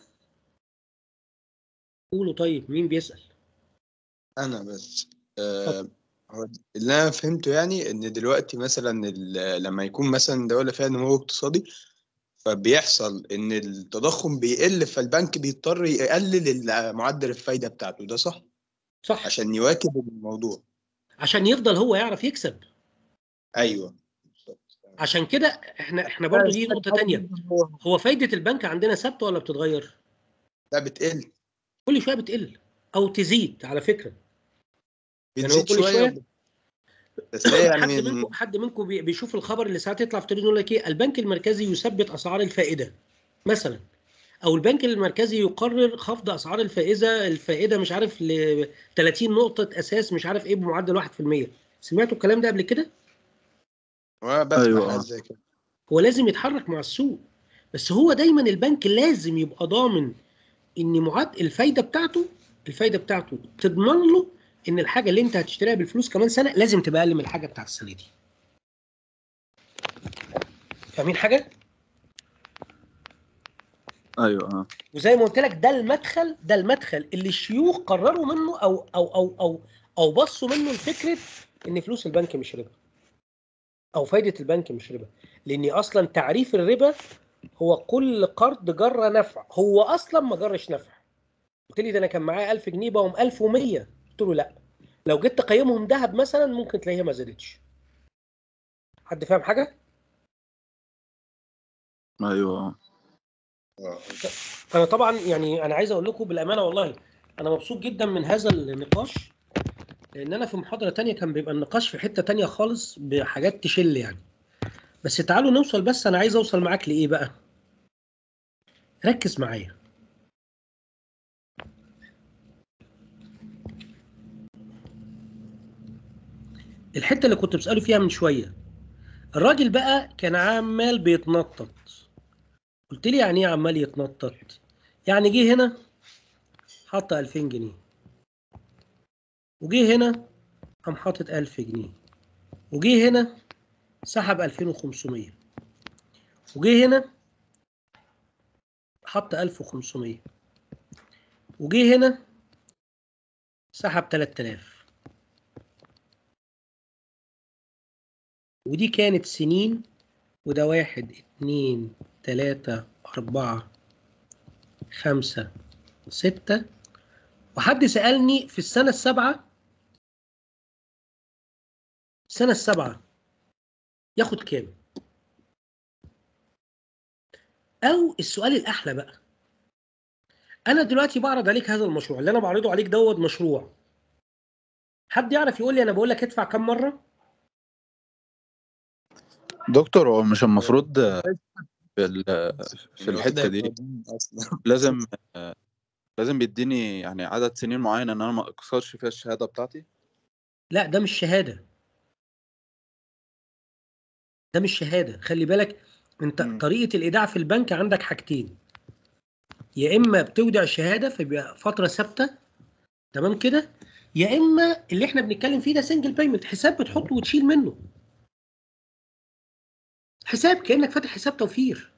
قولوا طيب مين بيسال انا بس آه هو اللي انا فهمته يعني ان دلوقتي مثلا ال- لما يكون مثلا دوله فيها نمو اقتصادي فبيحصل ان التضخم بيقل فالبنك بيضطر يقلل ال- معدل الفايده بتاعته ده صح صح عشان يواكب الموضوع عشان يفضل هو يعرف يكسب ايوه عشان كده احنا احنا برضو دي نقطه تانية هو فايده البنك عندنا ثابته ولا بتتغير لا بتقل كل شويه بتقل او تزيد على فكره يعني هو بتزيد كل شويه شويه بس هي يعني حد من منكم حد منكم بي- بيشوف الخبر اللي ساعات يطلع في التلفزيون يقول لك ايه البنك المركزي يثبت اسعار الفائده مثلا او البنك المركزي يقرر خفض اسعار الفائده الفائده مش عارف ل 30 نقطه اساس مش عارف ايه بمعدل 1% سمعتوا الكلام ده قبل كده وانا بسمع أيوة. حاجات زي كده هو لازم يتحرك مع السوق بس هو دايما البنك لازم يبقى ضامن ان معدل الفايده بتاعته الفايده بتاعته تضمن له ان الحاجه اللي انت هتشتريها بالفلوس كمان سنه لازم تبقى اقل من الحاجه بتاعت السنه دي فاهمين حاجه ايوه اه وزي ما قلت لك ده المدخل ده المدخل اللي الشيوخ قرروا منه او او او او او بصوا منه لفكره ان فلوس البنك مش ربا او فايده البنك مش ربا لان اصلا تعريف الربا هو كل قرض جر نفع هو اصلا ما جرش نفع قلت لي ده انا كان معايا 1000 جنيه بقوا 1100 قلت له لا لو جيت تقيمهم ذهب مثلا ممكن تلاقيها ما زادتش حد فاهم حاجه ايوه اه انا طبعا يعني انا عايز اقول لكم بالامانه والله انا مبسوط جدا من هذا النقاش لان انا في محاضره تانية كان بيبقى النقاش في حته تانية خالص بحاجات تشل يعني بس تعالوا نوصل بس انا عايز اوصل معاك لايه بقى ركز معايا الحته اللي كنت بساله فيها من شويه الراجل بقى كان عمال بيتنطط قلت لي يعني ايه عمال يتنطط يعني جه هنا حط 2000 جنيه وجه هنا قام حاطط 1000 جنيه وجه هنا سحب 2500 وجه هنا حط 1500 وجه هنا سحب 3000 ودي كانت سنين وده واحد اتنين تلاتة أربعة خمسة ستة وحد سألني في السنة السابعة السنة السابعة ياخد كام؟ أو السؤال الأحلى بقى أنا دلوقتي بعرض عليك هذا المشروع اللي أنا بعرضه عليك دوت مشروع حد يعرف يقول لي أنا بقول لك ادفع كام مرة؟ دكتور هو مش المفروض في ال- في يعني هو كده الحته دي هيبقى دين اصلا لازم لازم بيديني يعني عدد سنين معين ان انا ما اكسرش فيها الشهاده بتاعتي لا ده مش شهادة ده مش شهادة خلي بالك انت مم. طريقة الإيداع في البنك عندك حاجتين يا إما بتودع شهادة فبيبقى فترة ثابتة تمام كده يا إما اللي احنا بنتكلم فيه ده سنجل بيمنت حساب بتحطه وتشيل منه حساب كأنك فاتح حساب توفير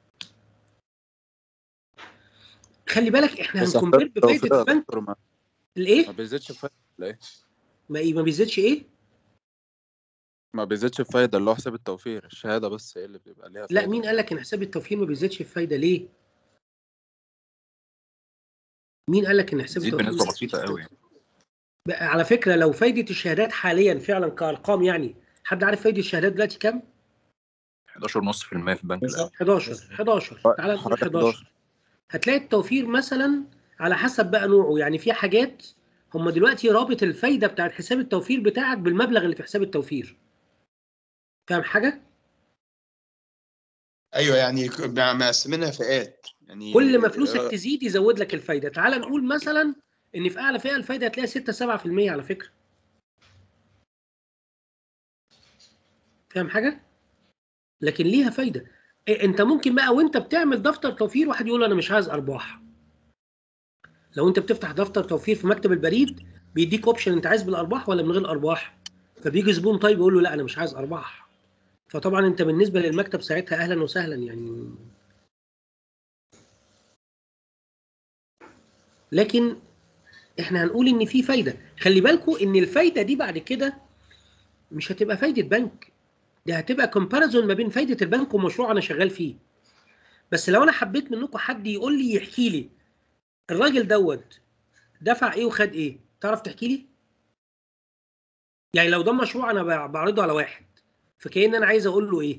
خلي بالك احنا بس هنكمبير حساب بفايدة التوفير يا البنك دكتور ما, الايه ما بيزيدش الفايده ولا ايه؟ ما إيه؟ ما بيزيدش ايه ما بيزيدش الفايده اللي هو حساب التوفير الشهاده بس هي اللي بيبقى ليها لا فايده مين قال لك ان حساب التوفير ما بيزيدش في فايدة ليه مين قال لك ان حساب تزيد التوفير بنسبه بسيطه قوي يعني بقى على فكرة لو فايدة الشهادات حاليا فعلا كأرقام يعني حد عارف فايدة الشهادات دلوقتي كام؟ 11.5% في البنك الاهلي 11 11 تعالى نقول حوالي 11 هتلاقي التوفير مثلا على حسب بقى نوعه يعني في حاجات هم دلوقتي رابط الفايدة بتاعت حساب التوفير بتاعك بالمبلغ اللي في حساب التوفير فاهم حاجة؟ ايوه يعني ك- مقسمينها فئات يعني كل ما فلوسك تزيد يزود لك الفايدة تعالى نقول مثلا ان في اعلى فئه الفايده هتلاقي 6 7% على فكره فاهم حاجه لكن ليها فايده إيه انت ممكن بقى وانت بتعمل دفتر توفير واحد يقول انا مش عايز ارباح لو انت بتفتح دفتر توفير في مكتب البريد بيديك اوبشن انت عايز بالارباح ولا من غير ارباح فبيجي زبون طيب يقول له لا انا مش عايز ارباح فطبعا انت بالنسبه للمكتب ساعتها اهلا وسهلا يعني لكن احنا هنقول ان في فايده خلي بالكم ان الفايده دي بعد كده مش هتبقى فايده بنك دي هتبقى كومباريزون ما بين فايده البنك ومشروع انا شغال فيه بس لو انا حبيت منكم حد يقول لي يحكي لي الراجل دوت دفع ايه وخد ايه تعرف تحكي لي يعني لو ده مشروع انا بع- بعرضه على واحد فكأن انا عايز اقول له ايه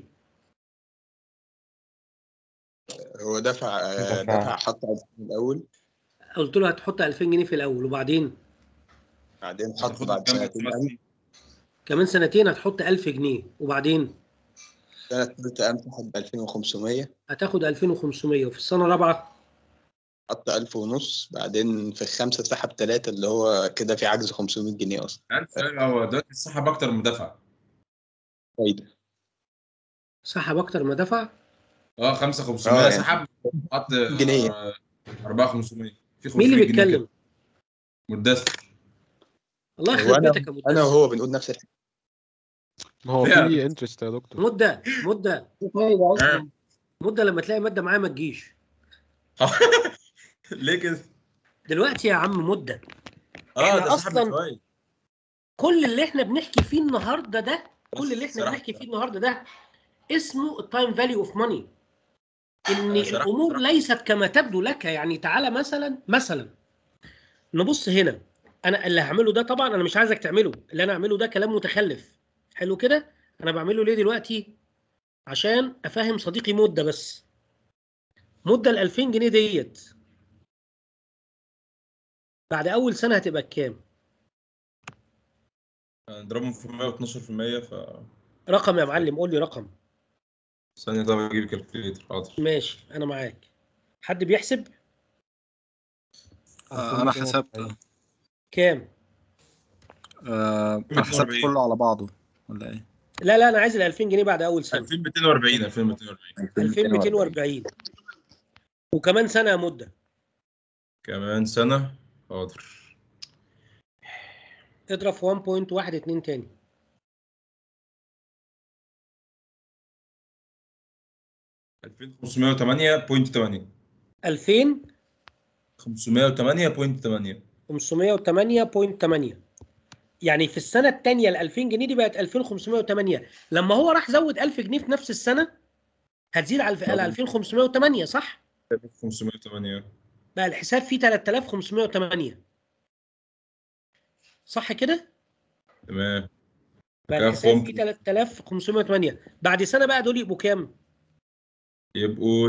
هو دفع آه، دفع. دفع حط 2000 الاول قلت له هتحط 2000 جنيه في الاول وبعدين بعدين حط هتاخد بعد كام سنتين خمس سنين؟ كمان سنتين هتحط 1000 جنيه وبعدين سنه ثالثه قام حط 2500 هتاخد 2500 وفي السنه الرابعه حط 1000 ونص بعدين في الخمسه اتسحب ثلاثه اللي هو كده في عجز 500 جنيه اصلا يعني سؤال، هو دلوقتي السحب اكتر من دفع فايده سحب اكتر ما دفع اه 5 500 اه يعني سحب حط جنيه. 4 500 في 500 مين اللي جنيه بيتكلم كده. مدثر الله هو يخرب انا بيتك يا انا مدثر وهو بنقول نفس الحاجه ما هو فعلا. في انترست يا دكتور مده مده فايدة أصلا مده لما تلاقي ماده معايا ما تجيش ليه كده؟ دلوقتي يا عم مده اه إحنا ده سحب أصلاً من شويه كل اللي احنا بنحكي فيه النهارده ده بص، كل اللي احنا صراحة- بنحكي فيه النهارده ده اسمه التايم فاليو اوف ماني ان آه، صراحة- الامور صراحة. ليست كما تبدو لك يعني تعالى مثلا مثلا نبص هنا انا اللي هعمله ده طبعا انا مش عايزك تعمله اللي انا اعمله ده كلام متخلف حلو كده انا بعمله ليه دلوقتي عشان افهم صديقي مده بس مده ال 2000 جنيه ديت بعد اول سنه هتبقى بكام نضربهم في 112% ف رقم يا معلم قول لي رقم ثانية طب اجيب كالكوليتر حاضر ماشي انا معاك حد بيحسب آه انا حسبت كام آه انا حسبت 240. كله على بعضه ولا ايه لا لا انا عايز ال 2000 جنيه بعد اول سنه 2240 2240 2240 وكمان سنه يا مده كمان سنة حاضر اضرب في 1.12 تاني 2508.8 2000 508.8 508.8 يعني في السنه الثانيه ال 2000 جنيه دي بقت 2508 لما هو راح زود 1000 جنيه في نفس السنه هتزيد على الف- على 2508 صح 508 بقى الحساب فيه 3508 صح كده تمام بقى كام الحساب فهمت؟ فيه 3508 بعد سنه بقى دول يبقوا كام يبقوا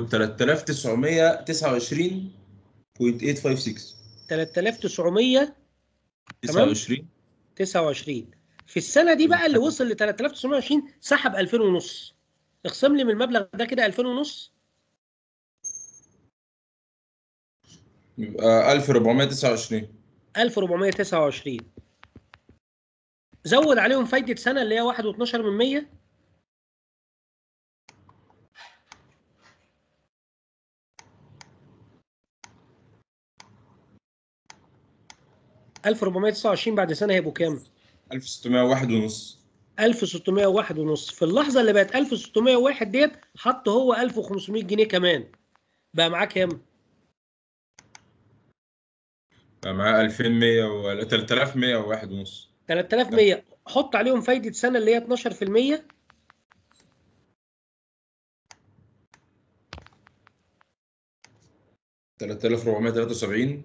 3929.856 3900 تمام 29 29 في السنه دي بقى اللي وصل ل 3920 سحب 2000 ونص اقسم لي من المبلغ ده كده 2000 ونص يبقى 1429 1429 زود عليهم فايده سنه اللي هي 1.12 من 100 1429 بعد سنه هيبقوا كام؟ 1601 ونص 1601 ونص في اللحظه اللي بقت 1601 ديت حط هو 1500 جنيه كمان بقى معاه كام؟ بقى معاه 2100 ولا 3101 ونص 3100 حط عليهم فايده سنه اللي هي 12% 3473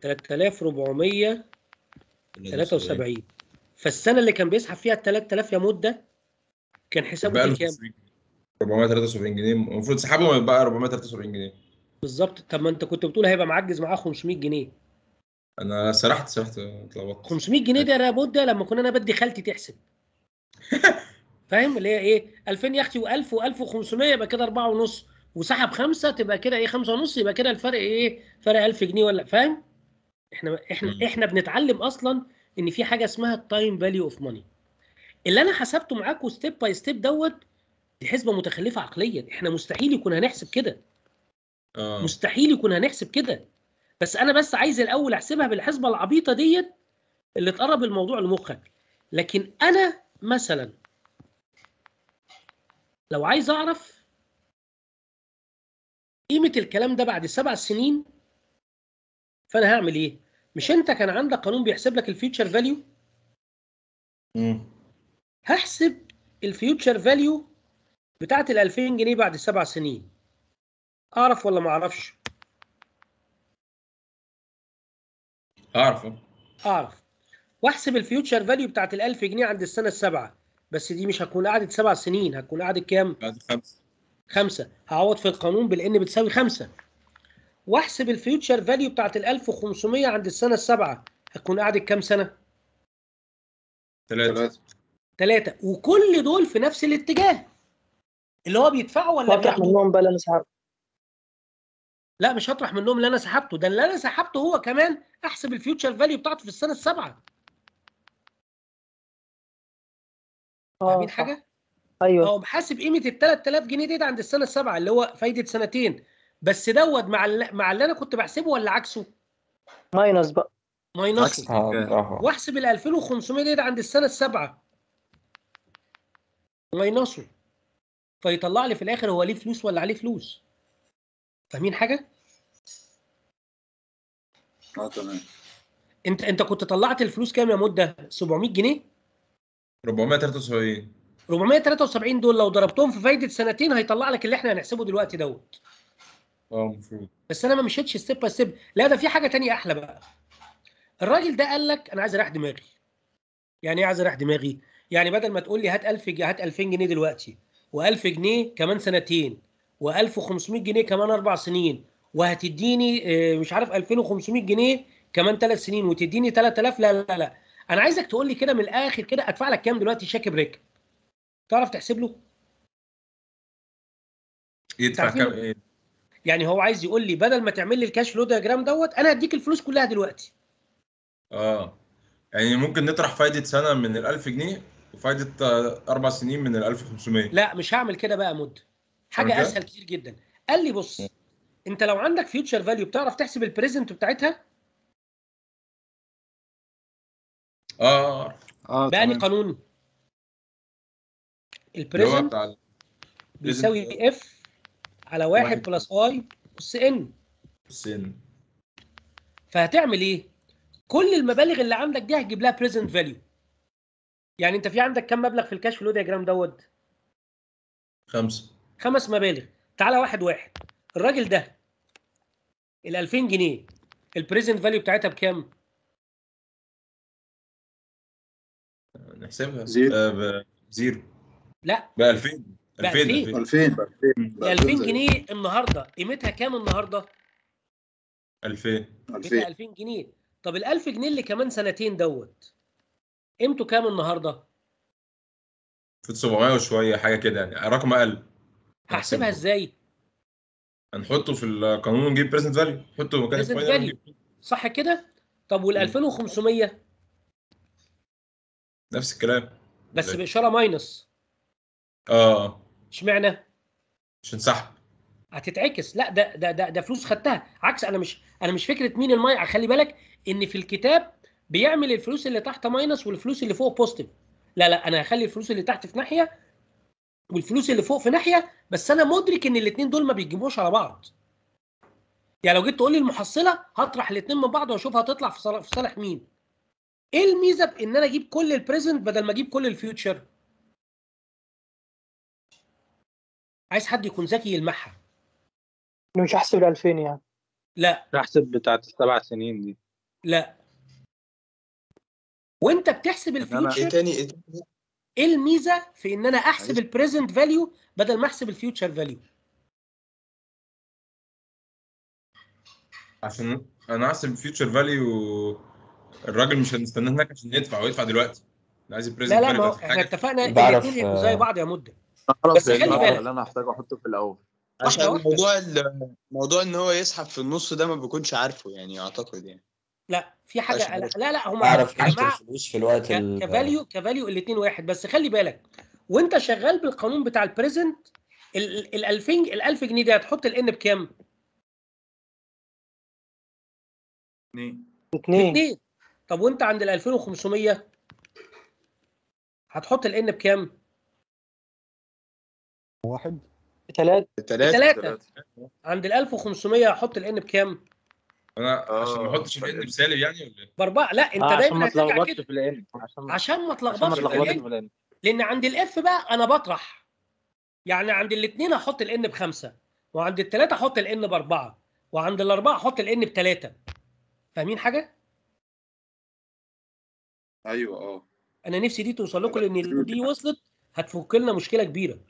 3473 فالسنه اللي كان بيسحب فيها ال 3000 يا مده كان حسابه بقى فيه كام؟ 473 جنيه المفروض سحبهم يبقى 473 جنيه بالظبط طب ما انت كنت بتقول هيبقى معجز معاه 500 جنيه انا سرحت سرحت اتلخبطت 500 جنيه ده يا مده لما كنا انا بدي خالتي تحسب فاهم اللي هي ايه 2000 يا اختي و1000 و1500 يبقى كده 4 ونص وسحب خمسه تبقى كده ايه 5 ونص يبقى كده الفرق ايه فرق 1000 جنيه ولا فاهم احنا احنا مم. احنا بنتعلم اصلا ان في حاجه اسمها التايم فاليو اوف ماني اللي انا حسبته معاكم ستيب باي ستيب دوت دي حسبه متخلفه عقليا احنا مستحيل يكون هنحسب كده اه مستحيل يكون هنحسب كده بس انا بس عايز الاول احسبها بالحسبه العبيطه ديت اللي تقرب الموضوع لمخك لكن انا مثلا لو عايز اعرف قيمه الكلام ده بعد سبع سنين فانا هعمل ايه مش انت كان عندك قانون بيحسب لك الفيوتشر فاليو مم. هحسب الفيوتشر فاليو بتاعت ال 2000 جنيه بعد سبع سنين اعرف ولا ما اعرفش اعرف آه. اعرف واحسب الفيوتشر فاليو بتاعت ال 1000 جنيه عند السنه السابعه بس دي مش هتكون قعدت سبع سنين هتكون قعدت كام؟ بعد خمسة خمسه هعوض في القانون بالان بتساوي خمسه واحسب الفيوتشر فاليو بتاعت ال 1500 عند السنه السابعه هتكون قعدت كام سنه؟ ثلاثة ثلاثه وكل دول في نفس الاتجاه اللي هو بيدفعوا ولا واطرح بياخدوا؟ منهم بقى اللي انا سحبت لا مش هطرح منهم اللي انا سحبته ده اللي انا سحبته هو كمان احسب الفيوتشر فاليو بتاعته في السنه السابعه اه فاهمين صح حاجه؟ ايوه او محاسب قيمه ال 3000 جنيه دي عند السنه السابعه اللي هو فايده سنتين بس دوت مع اللي مع اللي انا كنت بحسبه ولا عكسه؟ ماينس بقى ماينسه اه برافو واحسب ال 2500 دي عند السنه السابعه ماينسه فيطلع لي في الاخر هو ليه فلوس ولا عليه فلوس فاهمين حاجه؟ اه تمام انت انت كنت طلعت الفلوس كام يا مده؟ 700 جنيه 473 473 دول لو ضربتهم في فايده سنتين هيطلع لك اللي احنا هنحسبه دلوقتي دوت اه المفروض بس انا ما مشيتش ستيب باي ستيب لا ده في حاجه تانية احلى بقى الراجل ده قال لك انا عايز اريح دماغي يعني ايه عايز اريح دماغي يعني بدل ما تقول لي هات 1000 جنيه هات 2000 جنيه دلوقتي و1000 جنيه كمان سنتين و1500 جنيه كمان اربع سنين وهتديني آه، مش عارف 2500 جنيه كمان ثلاث سنين وتديني 3000 لا لا لا انا عايزك تقول لي كده من الاخر كده ادفع لك كام دلوقتي شاكب ريك تعرف تحسب له يدفع تعرفين- كام ايه يعني هو عايز يقول لي بدل ما تعمل لي الكاش فلو دياجرام دوت انا هديك الفلوس كلها دلوقتي اه يعني ممكن نطرح فايدة سنة من ال 1000 جنيه وفايدة آه، أربع سنين من ال 1500 لا مش هعمل كده بقى مد هعمل حاجه كده؟ اسهل كتير جدا قال لي بص انت لو عندك فيوتشر فاليو بتعرف تحسب البريزنت بتاعتها اه اه بأني تمام قانون اللي هو البريزنت بتاع ال- بيساوي اف على واحد واحد. بلس اي اس ان السن فهتعمل ايه؟ كل المبالغ اللي عندك دي هتجيب لها بريزنت فاليو يعني انت في عندك كم مبلغ في الكاش فلو دياجرام دوت؟ خمسة خمس مبالغ تعالى واحد واحد الراجل ده ال 2000 جنيه البريزنت فاليو بتاعتها بكام؟ نحسبها زيرو. آه ب- زيرو لا ب 2000 ب 2000 2000. 2000 ال 2000 جنيه النهارده قيمتها كام النهارده؟ 2000 قيمتها 2000 2000 جنيه طب ال 1000 جنيه اللي كمان سنتين دوت قيمته كام النهارده؟ في 700 وشوية حاجة كده يعني رقم أقل هحسبها ازاي؟ هنحطه في القانون ونجيب بريزنت فاليو نحطه مكان بريزنت الفاينل فاليو صح كده؟ طب وال 2500 نفس الكلام بس لا. باشاره ماينس اه اشمعنى؟ مش هنسحب هتتعكس لا ده ده ده, ده فلوس خدتها عكس انا مش انا مش فكره مين الماي خلي بالك ان في الكتاب بيعمل الفلوس اللي تحت ماينس والفلوس اللي فوق بوزيتيف لا لا انا هخلي الفلوس اللي تحت في ناحيه والفلوس اللي فوق في ناحيه بس انا مدرك ان الاثنين دول ما بيتجمعوش على بعض يعني لو جيت تقول لي المحصله هطرح الاثنين من بعض واشوف هتطلع في صالح في صالح مين ايه الميزه بان انا اجيب كل البريزنت بدل ما اجيب كل الفيوتشر عايز حد يكون ذكي يلمحها إنه مش هحسب ال 2000 يعني لا احسب بتاعت السبع سنين دي لا وانت بتحسب ايه الفيوتشر تاني ايه تاني؟ ايه الميزه في ان انا احسب معلش. البريزنت فاليو بدل ما احسب الفيوتشر فاليو عشان انا احسب فيوتشر فاليو الراجل مش هنستنى هناك عشان يدفع ويدفع دلوقتي انا عايز البريزنت لا لا فاليو ما هو بتاعت احنا الحاجه اتفقنا بعرف، الاثنين يبقوا زي آه، بعض يا مده خلاص بس لان خلي الرقم بالك. اللي انا هحتاج احطه في الاول عشان واحدة واحدة. موضوع ال- موضوع ان هو يسحب في النص ده ما بيكونش عارفه يعني اعتقد يعني لا في حاجه عشان لا لا, لا هم اعرف يا قيمه جماعه الفلوس في الوقت ك- ال- كفاليو كفاليو الاثنين واحد بس خلي بالك وانت شغال بالقانون بتاع البريزنت ال 2000 ال 1000 جنيه دي هتحط الان بكام؟ اتنين اتنين اثنين طب وانت عند ال 2500 هتحط الان بكام؟ واحد ثلاثة بثلاثة عند ال 1500 هحط الان بكام؟ انا عشان ما احطش الان بسالب يعني ولا ايه؟ باربعه لا انت آه، عشان دايما ما هترجع تلخبطش كده في الان عشان عشان ما عشان ما تلخبطش في تلخبطش الان في الان لان عند الاف بقى انا بطرح يعني عند الاثنين احط الان بخمسه وعند الثلاثه احط الان باربعه وعند الاربعه احط الان بثلاثه فاهمين حاجه؟ ايوه اه انا نفسي دي توصل لكم لان لو دي وصلت هتفك لنا مشكله كبيره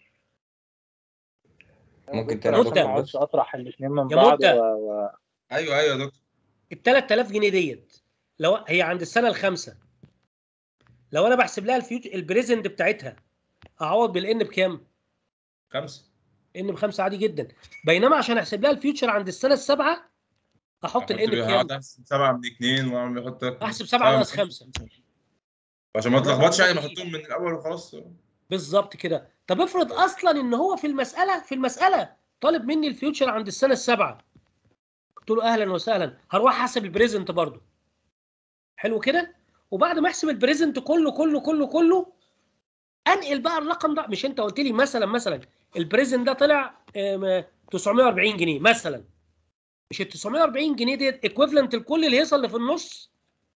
ممكن عشان ما مبدأ. اقعدش اطرح الاثنين من يا بعض مبدأ. و... و... ايوه ايوه يا دكتور ال 3000 جنيه ديت لو هي عند السنه الخامسه لو انا بحسب لها الفيوت البريزنت بتاعتها اعوض بالان بكام؟ خمسه ان بخمسه عادي جدا بينما عشان احسب لها الفيوتشر عند السنه السابعه احط الان بكام؟ هقعد احسب سبعه من اثنين واعمل احط احسب سبعه ناقص خمسه عشان ما تلخبطش يعني بحطهم من الاول وخلاص بالظبط كده طب افرض اصلا ان هو في المساله في المساله طالب مني الفيوتشر عند السنه السابعه قلت له اهلا وسهلا هروح احسب البريزنت برضو حلو كده وبعد ما احسب البريزنت كله كله كله كله انقل بقى الرقم ده مش انت قلت لي مثلا مثلا البريزنت ده طلع آم، 940 جنيه مثلا مش ال 940 جنيه ديت ايكويفالنت لكل الهيصه اللي في النص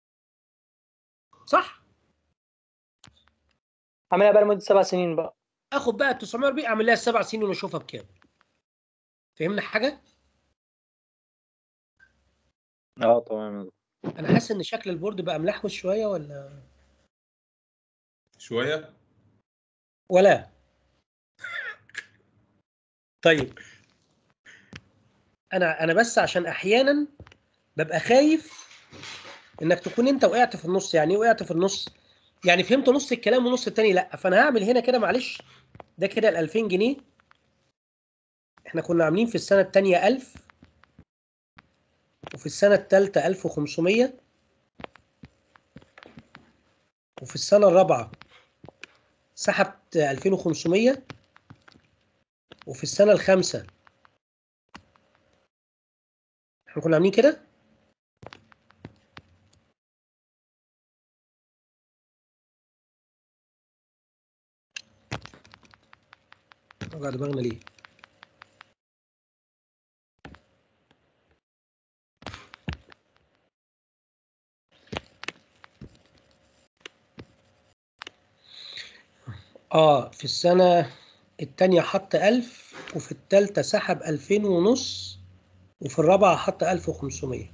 صح عاملها بقى لمدة سبع سنين بقى اخد بقى ال 940 اعمل لها السبع سنين ونشوفها بكام فهمنا حاجه اه تمام انا حاسس ان شكل البورد بقى ملحوس شويه ولا شويه ولا طيب انا انا بس عشان احيانا ببقى خايف انك تكون انت وقعت في النص يعني ايه وقعت في النص يعني فهمت نص الكلام ونص التاني لا فانا هعمل هنا كده معلش ده كده ال 2000 جنيه احنا كنا عاملين في السنه الثانيه 1000 وفي السنه الثالثه 1500 وفي السنه الرابعه سحبت 2500 وفي السنه الخامسه احنا كنا عاملين كده وجع دماغنا ليه اه في السنة التانية حط ألف وفي التالتة سحب ألفين ونص وفي الرابعة حط ألف وخمسمية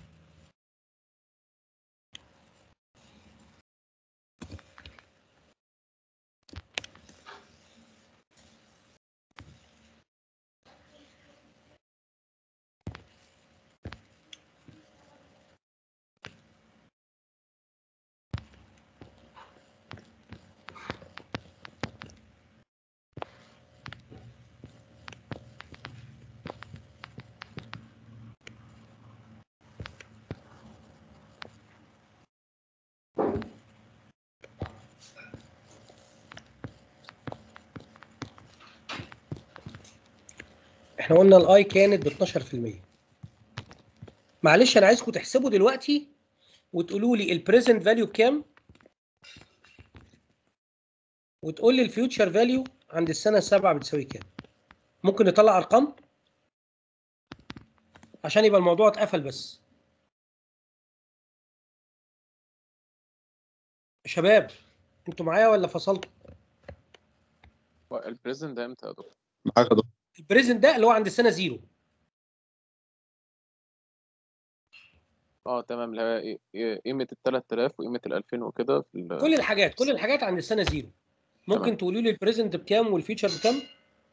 احنا قلنا الاي كانت ب 12% معلش انا عايزكم تحسبوا دلوقتي وتقولوا لي البريزنت فاليو بكام وتقول لي الفيوتشر فاليو عند السنه السابعه بتساوي كام ممكن نطلع ارقام عشان يبقى الموضوع اتقفل بس شباب انتوا معايا ولا فصلتوا البريزنت ده امتى يا دكتور؟ معاك يا دكتور البريزنت ده اللي هو عند السنه زيرو اه تمام اللي هي إيه- قيمة ال 3000 وقيمة ال 2000 وكده في ال- كل الحاجات كل الحاجات عند السنه زيرو ممكن تمام. تقولوا لي البريزنت بكام والفيوتشر بكام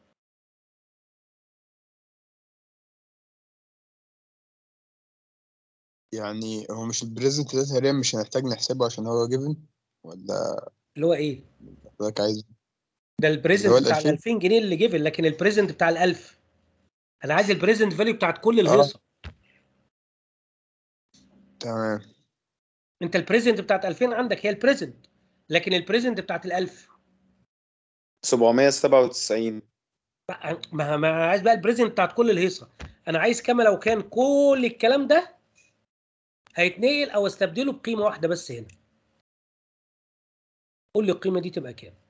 يعني هو مش البريزنت ده تقريبا مش هنحتاج نحسبه عشان هو جيفن ولا اللي هو ايه حضرتك عايز ده اللي هو البريزنت ال بتاع ال 2000 2000 جنيه اللي جيفن لكن البريزنت بتاع ال 1000 انا عايز البريزنت فاليو بتاعت كل اه الهيصه تمام انت البريزنت بتاعت 2000 عندك هي البريزنت لكن البريزنت بتاعت ال 1000 797 ما ما عايز بقى البريزنت بتاعت كل الهيصه انا عايز كما لو كان كل الكلام ده هيتنقل او استبدله بقيمه واحده بس هنا قول لي القيمه دي تبقى كام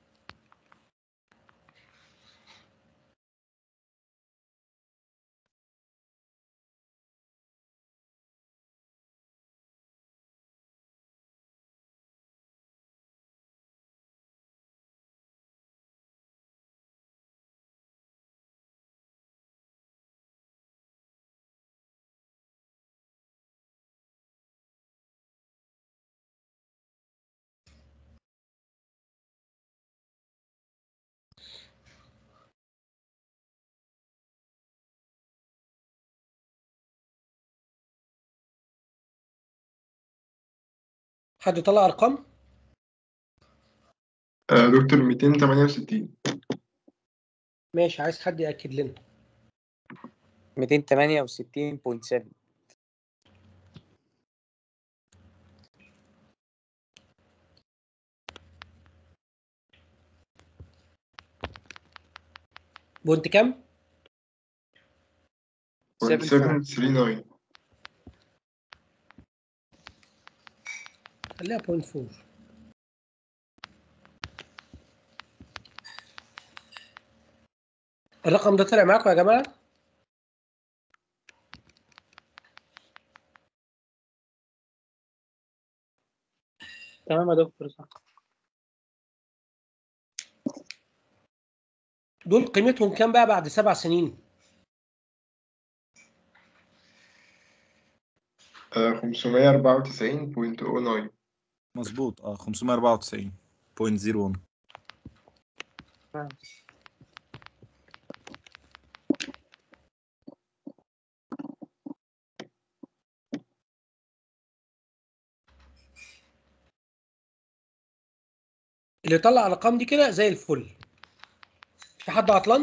حد يطلع ارقام آه، دكتور 268 ماشي عايز حد ياكد لنا 268.7 بونت كام 739 خليها بوينت 4 الرقم ده طلع معاكم يا جماعه تمام يا دكتور صح دول قيمتهم كام بقى بعد سبع سنين آه، 594.09 مظبوط اه 594.01 اللي طلع الارقام دي كده زي الفل في حد عطلان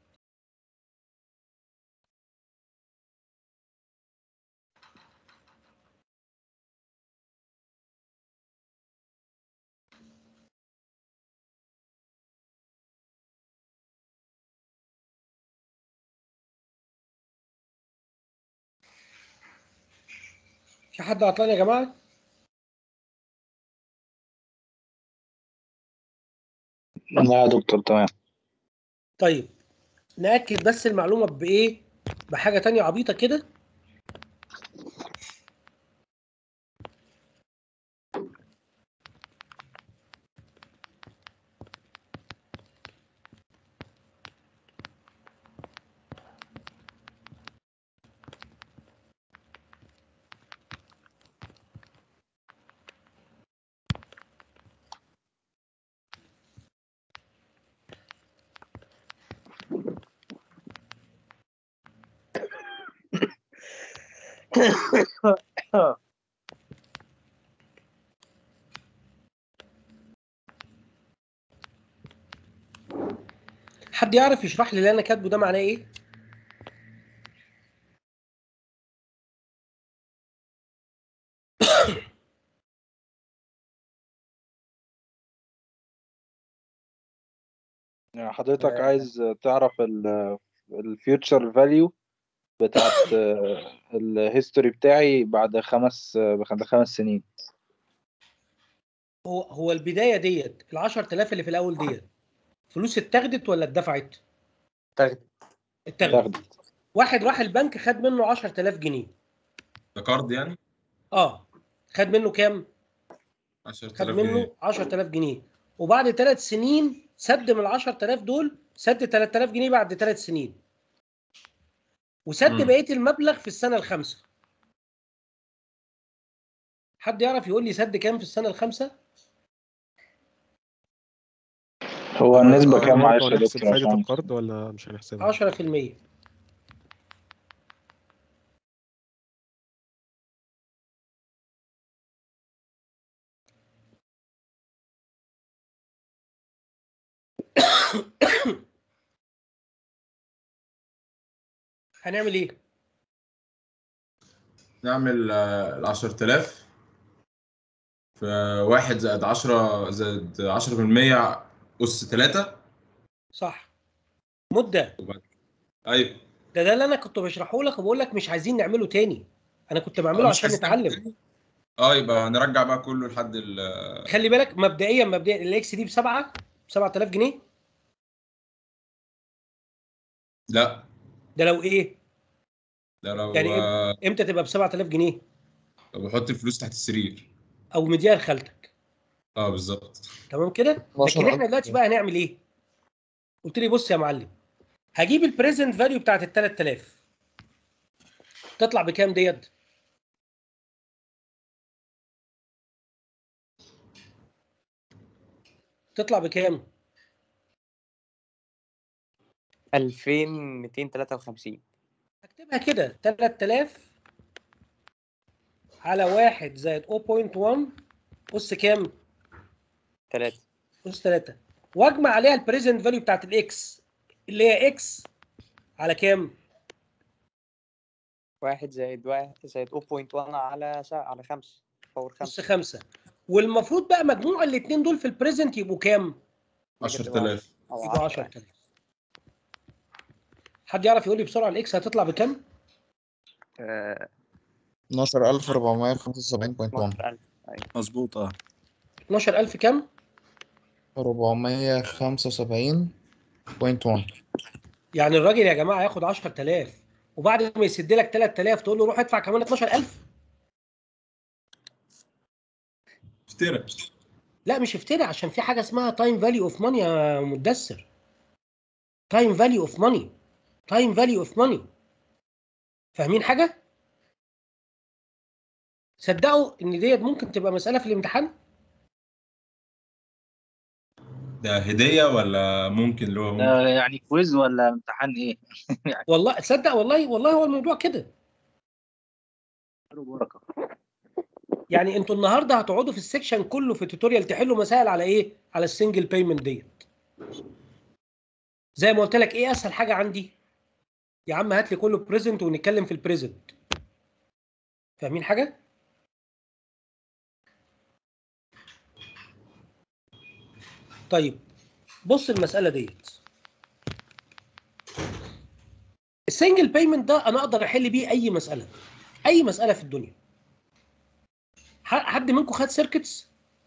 في حد عطلان يا جماعه لا يا دكتور تمام طيب ناكد بس المعلومه بايه بحاجه تانية عبيطه كده حد يعرف يشرح لي اللي انا كاتبه ده معناه ايه يعني حضرتك عايز تعرف الفيوتشر فاليو بتاعت الهيستوري بتاعي بعد خمس بعد خمس سنين هو هو البدايه ديت ال 10000 اللي في الاول ديت فلوس اتاخدت ولا اتدفعت؟ اتاخدت اتاخدت واحد راح البنك خد منه 10000 جنيه ده كارد يعني اه خد منه كام؟ 10000 خد جنيه منه 10000 جنيه وبعد ثلاث سنين سد من ال 10000 دول سد 3000 جنيه بعد ثلاث سنين وسد مم. بقيه المبلغ في السنه الخامسه حد يعرف يقول لي سد كام في السنه الخامسه؟ هو النسبة كام برضه معلش يا هنحسب دكتور فايدة عشان القرض ولا مش هنحسبها؟ 10% هنعمل ايه؟ نعمل آه، ال 10000 في واحد زائد 10 زائد 10% أس 3 صح مده أيوه ده ده اللي انا كنت بشرحه لك وبقول لك مش عايزين نعمله تاني انا كنت بعمله آه، مش عشان عايزين نتعلم اه يبقى نرجع بقى كله لحد ال خلي بالك مبدئيا مبدئيا الاكس دي بسبعه ب 7000 جنيه لا ده لو ايه ده لو يعني آه، إم- امتى تبقى ب 7000 جنيه لو بحط الفلوس تحت السرير او مديها لخالتك اه بالظبط تمام كده لكن احنا دلوقتي بقى هنعمل ايه قلت لي بص يا معلم هجيب البريزنت فاليو بتاعت ال 3000 تطلع بكام ديت تطلع بكام 2253 اكتبها كده 3000 على 1 زائد 0.1 اس كام 3 اس 3 واجمع عليها البريزنت فاليو بتاعت الاكس اللي هي اكس على كام 1 زائد 1 زائد 0.1 على سا... على 5 باور 5 اس 5 والمفروض بقى مجموع الاثنين دول في البريزنت يبقوا كام 10000 يبقوا 10000 حد يعرف يقول لي بسرعه الاكس هتطلع بكام 12475.1 مظبوط اه 12000 كام 475.1 يعني الراجل يا جماعه ياخد 10000 وبعد ما يسد لك 3000 تقول له روح ادفع كمان 12000 افترى لا مش افتري عشان في حاجه اسمها تايم فاليو اوف ماني يا مدثر تايم فاليو اوف ماني تايم فاليو اوف ماني فاهمين حاجه صدقوا ان ديت ممكن تبقى مساله في الامتحان ده هدية ولا ممكن اللي هو ممكن ده يعني كويز ولا امتحان ايه؟ يعني والله تصدق والله والله هو الموضوع كده بركه يعني انتوا النهارده هتقعدوا في السكشن كله في التوتوريال تحلوا مسائل على ايه على السنجل بيمنت ديت زي ما قلت لك ايه اسهل حاجه عندي يا عم هات لي كله بريزنت ونتكلم في البريزنت فاهمين حاجه طيب بص المساله ديت السنجل بيمنت ده انا اقدر احل بيه اي مساله اي مساله في الدنيا ح- حد منكم خد سيركتس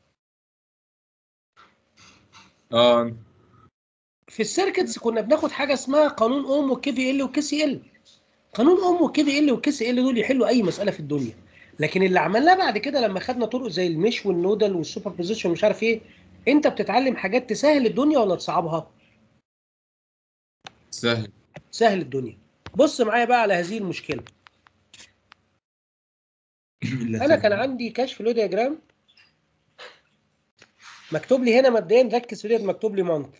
اه في السيركتس كنا بناخد حاجه اسمها قانون اوم والكي في ال والكي سي ال قانون اوم والكي في ال والكي سي ال دول يحلوا اي مساله في الدنيا لكن اللي عملناه بعد كده لما خدنا طرق زي المش والنودل والسوبر بوزيشن ومش عارف ايه انت بتتعلم حاجات تسهل الدنيا ولا تصعبها سهل تسهل الدنيا بص معايا بقى على هذه المشكله انا كان عندي كشف له دياجرام مكتوب لي هنا مبدئيا ركز في ديت مكتوب لي مانث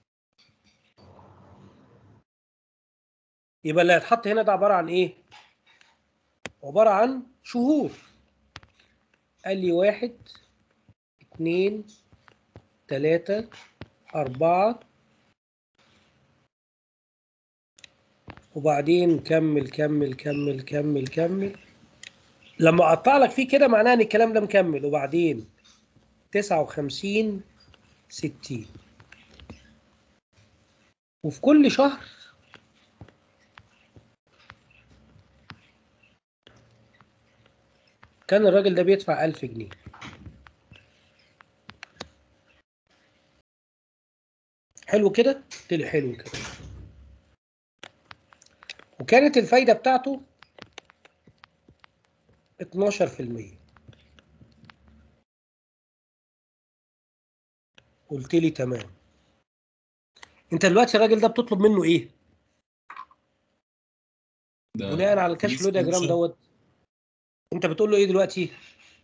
يبقى اللي هيتحط هنا ده عباره عن ايه؟ عباره عن شهور قال لي واحد اتنين تلاتة أربعة وبعدين كمل كمل كمل كمل كمل لما أقطع لك فيه كده معناه إن الكلام ده مكمل وبعدين تسعة وخمسين ستين وفي كل شهر كان الراجل ده بيدفع ألف جنيه حلو كده؟ قلت له حلو كده وكانت الفايدة بتاعته 12% قلت لي تمام انت دلوقتي الراجل ده بتطلب منه ايه؟ ده بناء على الكشف فلوس له دياجرام كل شهر. دوت انت بتقول له ايه دلوقتي؟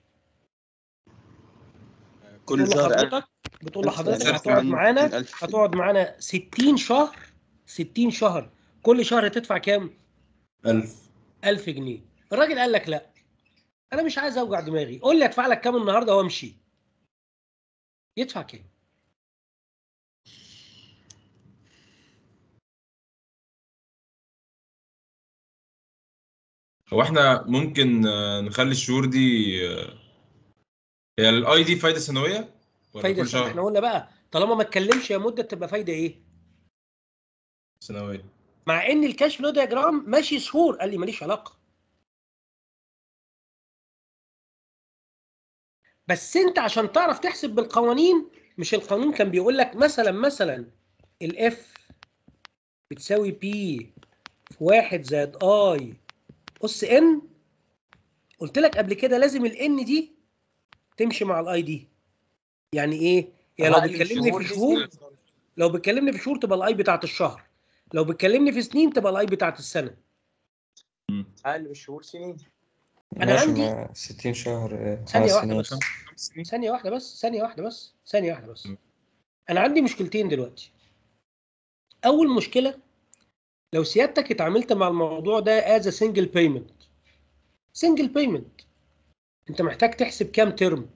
كل بتقول شهر لحضرتك بتقول لحضرتك هتقعد 1080 معانا 20000 هتقعد معانا 60 شهر 60 شهر كل شهر تدفع كام؟ 1000 1000 جنيه الراجل قال لك لا انا مش عايز اوجع دماغي قول لي ادفع لك كام النهارده وامشي يدفع كام؟ هو احنا ممكن آه، نخلي الشهور دي آه، هي الاي دي فايده سنويه ولا فايده كل سنة. شهر احنا قلنا بقى طالما ما اتكلمش يا مده تبقى فايده ايه سنويه مع ان الكاش فلو دياجرام ماشي شهور قال لي ماليش علاقه بس انت عشان تعرف تحسب بالقوانين مش القانون كان بيقول لك مثلا مثلا الاف بتساوي بي في واحد زائد اي اس ان قلت لك قبل كده لازم الان دي تمشي مع الاي دي يعني ايه؟ يعني لو أقل بتكلمني الشهور في دي شهور لو بتكلمني في شهور تبقى الاي بتاعت الشهر لو بتكلمني في سنين تبقى الاي بتاعت السنه اقل من الشهور سنين أنا ماشي عندي- ما 60 شهر آه، ثانية خمس واحدة سنين بس ثانية واحدة بس ثانية واحدة بس ثانية واحدة بس أنا عندي مشكلتين دلوقتي أول مشكلة لو سيادتك اتعاملت مع الموضوع ده از سنجل بيمنت سنجل بيمنت أنت محتاج تحسب كام ترم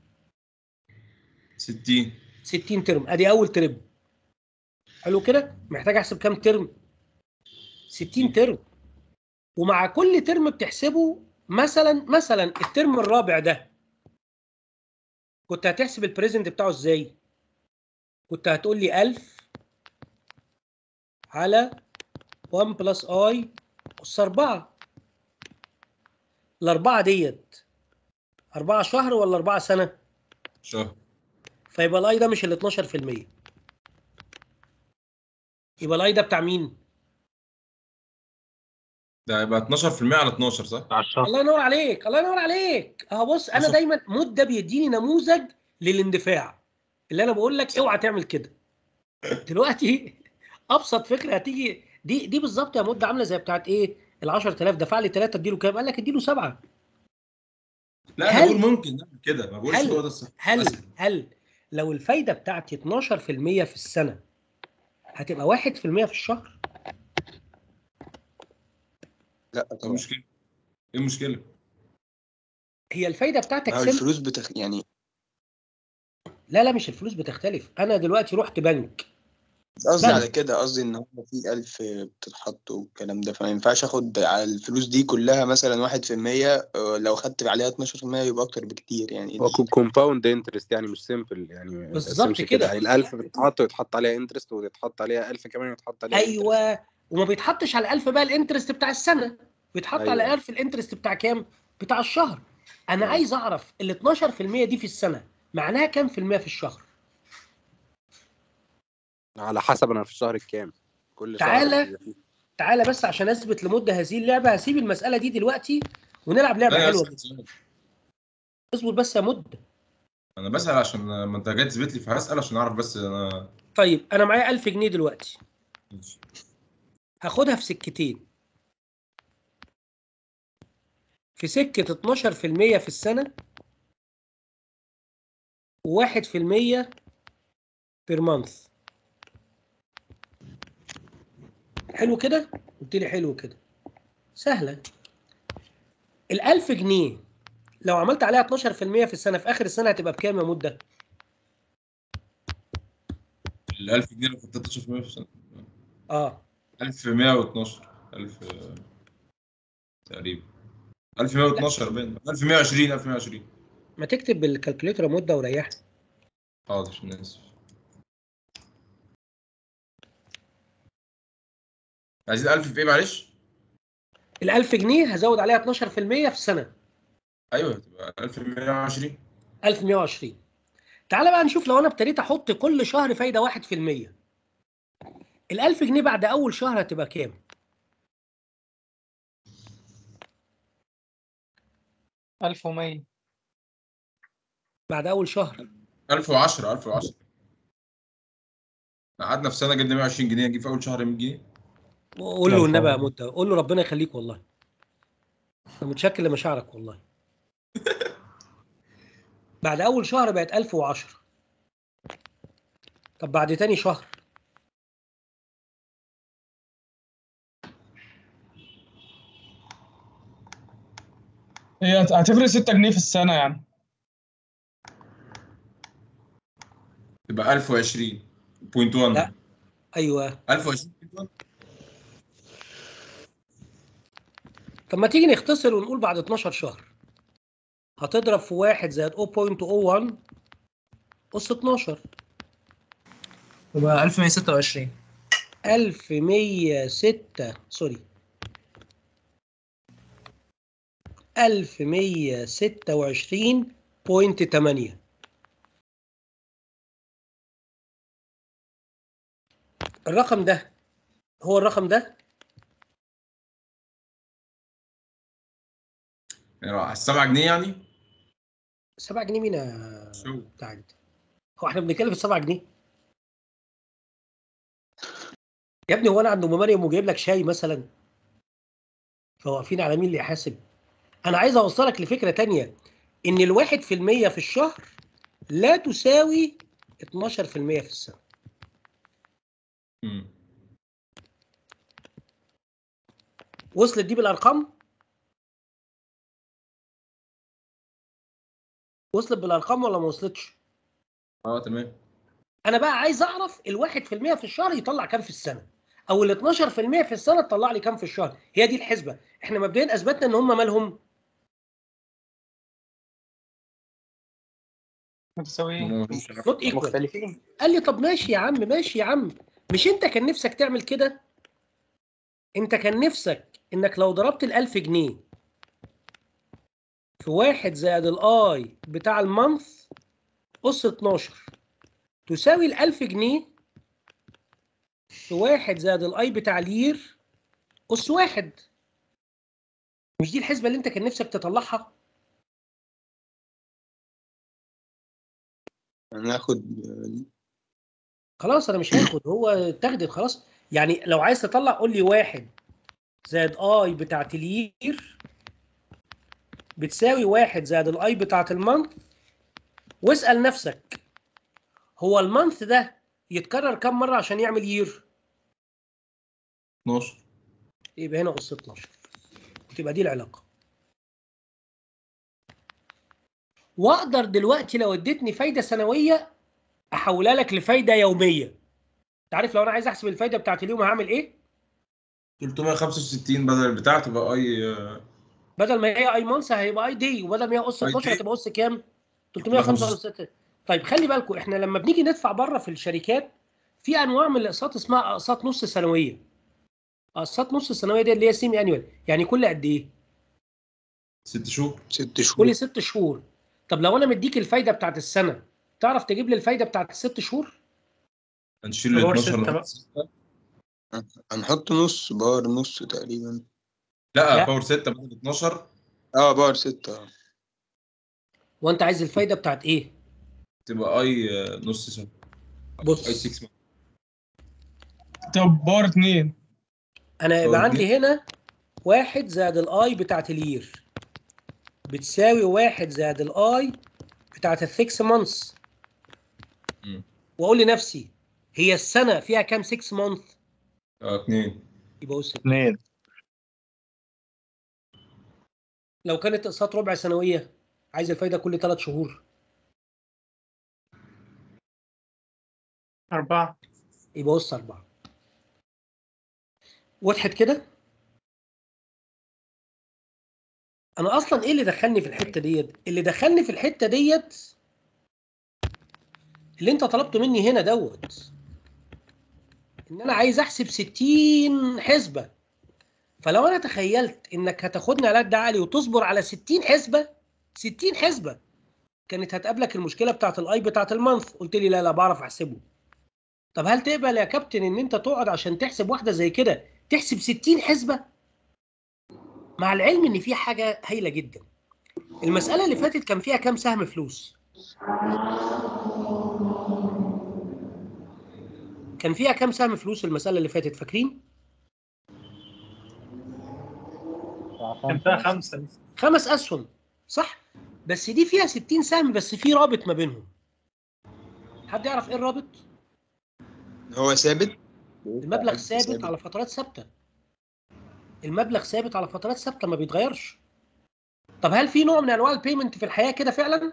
60 60 ترم أدي أول ترم حلو كده محتاج أحسب كام ترم 60 ترم ومع كل ترم بتحسبه مثلا مثلا الترم الرابع ده كنت هتحسب البريزنت بتاعه ازاي؟ كنت هتقول لي 1000 على 1 بلس اي اس 4 الأربعة ديت أربعة شهر ولا أربعة سنة؟ شهر فيبقى الاي ده مش ال 12% يبقى الاي ده بتاع مين؟ ده يبقى 12% على 12 صح؟ الله ينور عليك الله ينور عليك اهو بص انا بص- دايما مود ده بيديني نموذج للاندفاع اللي انا بقول لك اوعى تعمل كده دلوقتي ابسط فكره هتيجي دي دي بالظبط يا مود عامله زي بتاعت ايه ال 10000 دفع لي 3 اديله كام قال لك اديله 7 لا انا هل- بقول ممكن نعمل كده ما بقولش هل- هو ده الصح هل أسهل. هل لو الفايده بتاعتي 12% في السنه هتبقى 1% في الشهر لا ايه طبعا المشكله؟ ايه المشكله؟ هي الفايده بتاعتك ما هو سن الفلوس بتخ... يعني لا لا مش الفلوس بتختلف انا دلوقتي رحت بنك مش قصدي بنك. على كده قصدي ان هو في ألف بتتحط والكلام ده فما ينفعش اخد على الفلوس دي كلها مثلا واحد في المية آه، لو خدت عليها 12% يبقى اكتر بكتير يعني هو كومباوند انترست يعني مش سمبل يعني ما بالظبط تقسمش كده. يعني ال1000 بتتحط ويتحط عليها انترست ويتحط عليها 1000 كمان ويتحط عليها interest. ايوه وما بيتحطش على 1000 بقى الانترست بتاع السنه بيتحط أيوة. على 1000 الانترست بتاع كام بتاع الشهر انا آه. عايز اعرف ال 12% دي في السنه معناها كام في المية في الشهر على حسب انا في الشهر الكام كل شهر تعالى. بيبقى فيه. تعالى بس عشان اثبت لمده هذه اللعبه هسيب المساله دي دلوقتي ونلعب لعبه لا حلوه أسأل سؤال. اصبر بس يا مده انا بسال عشان ما انت جاي تثبت لي فهسال عشان اعرف بس انا طيب انا معايا 1000 جنيه دلوقتي هاخدها في سكتين في سكة 12% في السنة وواحد في المية بير مانث حلو كده؟ قلت لي حلو كده سهلة الألف جنيه لو عملت عليها 12% في السنة في آخر السنة هتبقى بكام يا مدة؟ ال 1000 جنيه لو كنت 13% في السنه اه 1112 1000 تقريبا 1112 باين 1120 1120 ما تكتب بالكالكوليتر يا مدة وريحني حاضر انا اسف عايزين 1000 في ايه معلش؟ الألف جنيه هزود عليها 12% في السنة ايوه تبقى 1120 1120 تعالى بقى نشوف لو انا ابتديت احط كل شهر فايده 1% ال 1000 جنيه بعد اول شهر هتبقى كام؟ ألف ومية بعد اول شهر 1010 1010 قعدنا في سنه جبنا 120 جنيه نجيب في اول شهر 100 جنيه قول له النبي يا مدة قول له ربنا يخليك والله انا متشكر لمشاعرك والله بعد اول شهر بقت 1010 طب بعد تاني شهر هي هت- هتفرق ستة جنيه في السنة يعني تبقى 1020 بوينت 1 لا ايوه 1020 بوينت 1 طب ما تيجي نختصر ونقول بعد 12 شهر هتضرب في 1 زائد 0.01 أس 12 يبقى 1126 1106 سوري 1126.8 الرقم ده هو الرقم ده يعني السبعة جنيه يعني 7 جنيه مين يا شو بتاع انت هو احنا بنتكلم في 7 جنيه يا ابني هو انا عند ام مريم وجايب لك شاي مثلا فواقفين على مين اللي يحاسب انا عايز اوصلك لفكره تانية ان الواحد في المية في الشهر لا تساوي 12% في السنه مم. وصلت دي بالارقام وصلت بالارقام ولا ما وصلتش اه تمام انا بقى عايز اعرف الواحد في المية في الشهر يطلع كام في السنه او ال 12% في السنه تطلع لي كام في الشهر هي دي الحسبه احنا مبدئيا اثبتنا ان هم مالهم متساويين نوت ايكوال مختلفين قال لي طب ماشي يا عم ماشي يا عم مش انت كان نفسك تعمل كده انت كان نفسك انك لو ضربت ال 1000 جنيه في واحد زائد الاي بتاع المانث اس 12 تساوي ال 1000 جنيه في واحد زائد الاي بتاع الير اس واحد مش دي الحسبه اللي انت كان نفسك تطلعها هناخد خلاص انا مش هاخد هو اتاخدت خلاص يعني لو عايز تطلع قول لي واحد زائد اي بتاعت الير بتساوي واحد زائد الاي بتاعت المانث واسال نفسك هو المانث ده يتكرر كم مره عشان يعمل يير 12 يبقى هنا اس 12 وتبقى دي العلاقه واقدر دلوقتي لو اديتني فايده سنويه احولها لك لفايده يوميه انت عارف لو انا عايز احسب الفايده بتاعت اليوم هعمل ايه 365 بدل البتاع تبقى اي آه، بدل ما هي اي مانث هيبقى اي دي وبدل ما هي اس أي 12 day. هتبقى اس كام 365 طيب خلي بالكم احنا لما بنيجي ندفع بره في الشركات في انواع من الاقساط اسمها اقساط نص سنويه اقساط نص سنويه دي اللي هي سيمي انيوال يعني كل قد ايه ست شهور ست شهور كل ست شهور طب لو انا مديك الفايده بتاعت السنه تعرف تجيب لي الفايده بتاعت الست شهور هنشيل ال باور 12 ستة نحط بقى. ستة. هنحط نص بار نص تقريبا لا لا. باور 6 بدل 12 اه بار ستة اه وانت عايز الفايده بتاعت ايه تبقى اي آه، نص سنه بص اي 6 طب بار اتنين انا يبقى باور عندي هنا واحد زائد الاي بتاعت الير بتساوي واحد زائد الاي بتاعت السكس مانثs مم. واقول لنفسي هي السنه فيها كام 6 مانث اه 2 يبقى اس اثنين لو كانت اقساط ربع سنويه عايز الفايده كل 3 شهور أربعة يبقى اس 4 وضحت كده انا اصلا ايه اللي دخلني في الحته ديت اللي دخلني في الحته ديت اللي انت طلبته مني هنا دوت ان انا عايز احسب 60 حسبه فلو انا تخيلت انك هتاخدني على قد عقلي وتصبر على 60 حسبه 60 حسبه كانت هتقابلك المشكله بتاعت الاي بتاعت المانث قلت لي لا لا بعرف احسبه طب هل تقبل يا كابتن ان انت تقعد عشان تحسب واحده زي كده تحسب 60 حسبه مع العلم ان في حاجه هايله جدا المساله اللي فاتت كان فيها كام سهم فلوس كان فيها كام سهم فلوس المساله اللي فاتت فاكرين كان فيها خمسة خمس اسهم صح بس دي فيها 60 سهم بس في رابط ما بينهم حد يعرف ايه الرابط هو ثابت المبلغ ثابت على فترات ثابته المبلغ ثابت على فترات ثابته ما بيتغيرش طب هل في نوع من انواع البيمنت في الحياه كده فعلا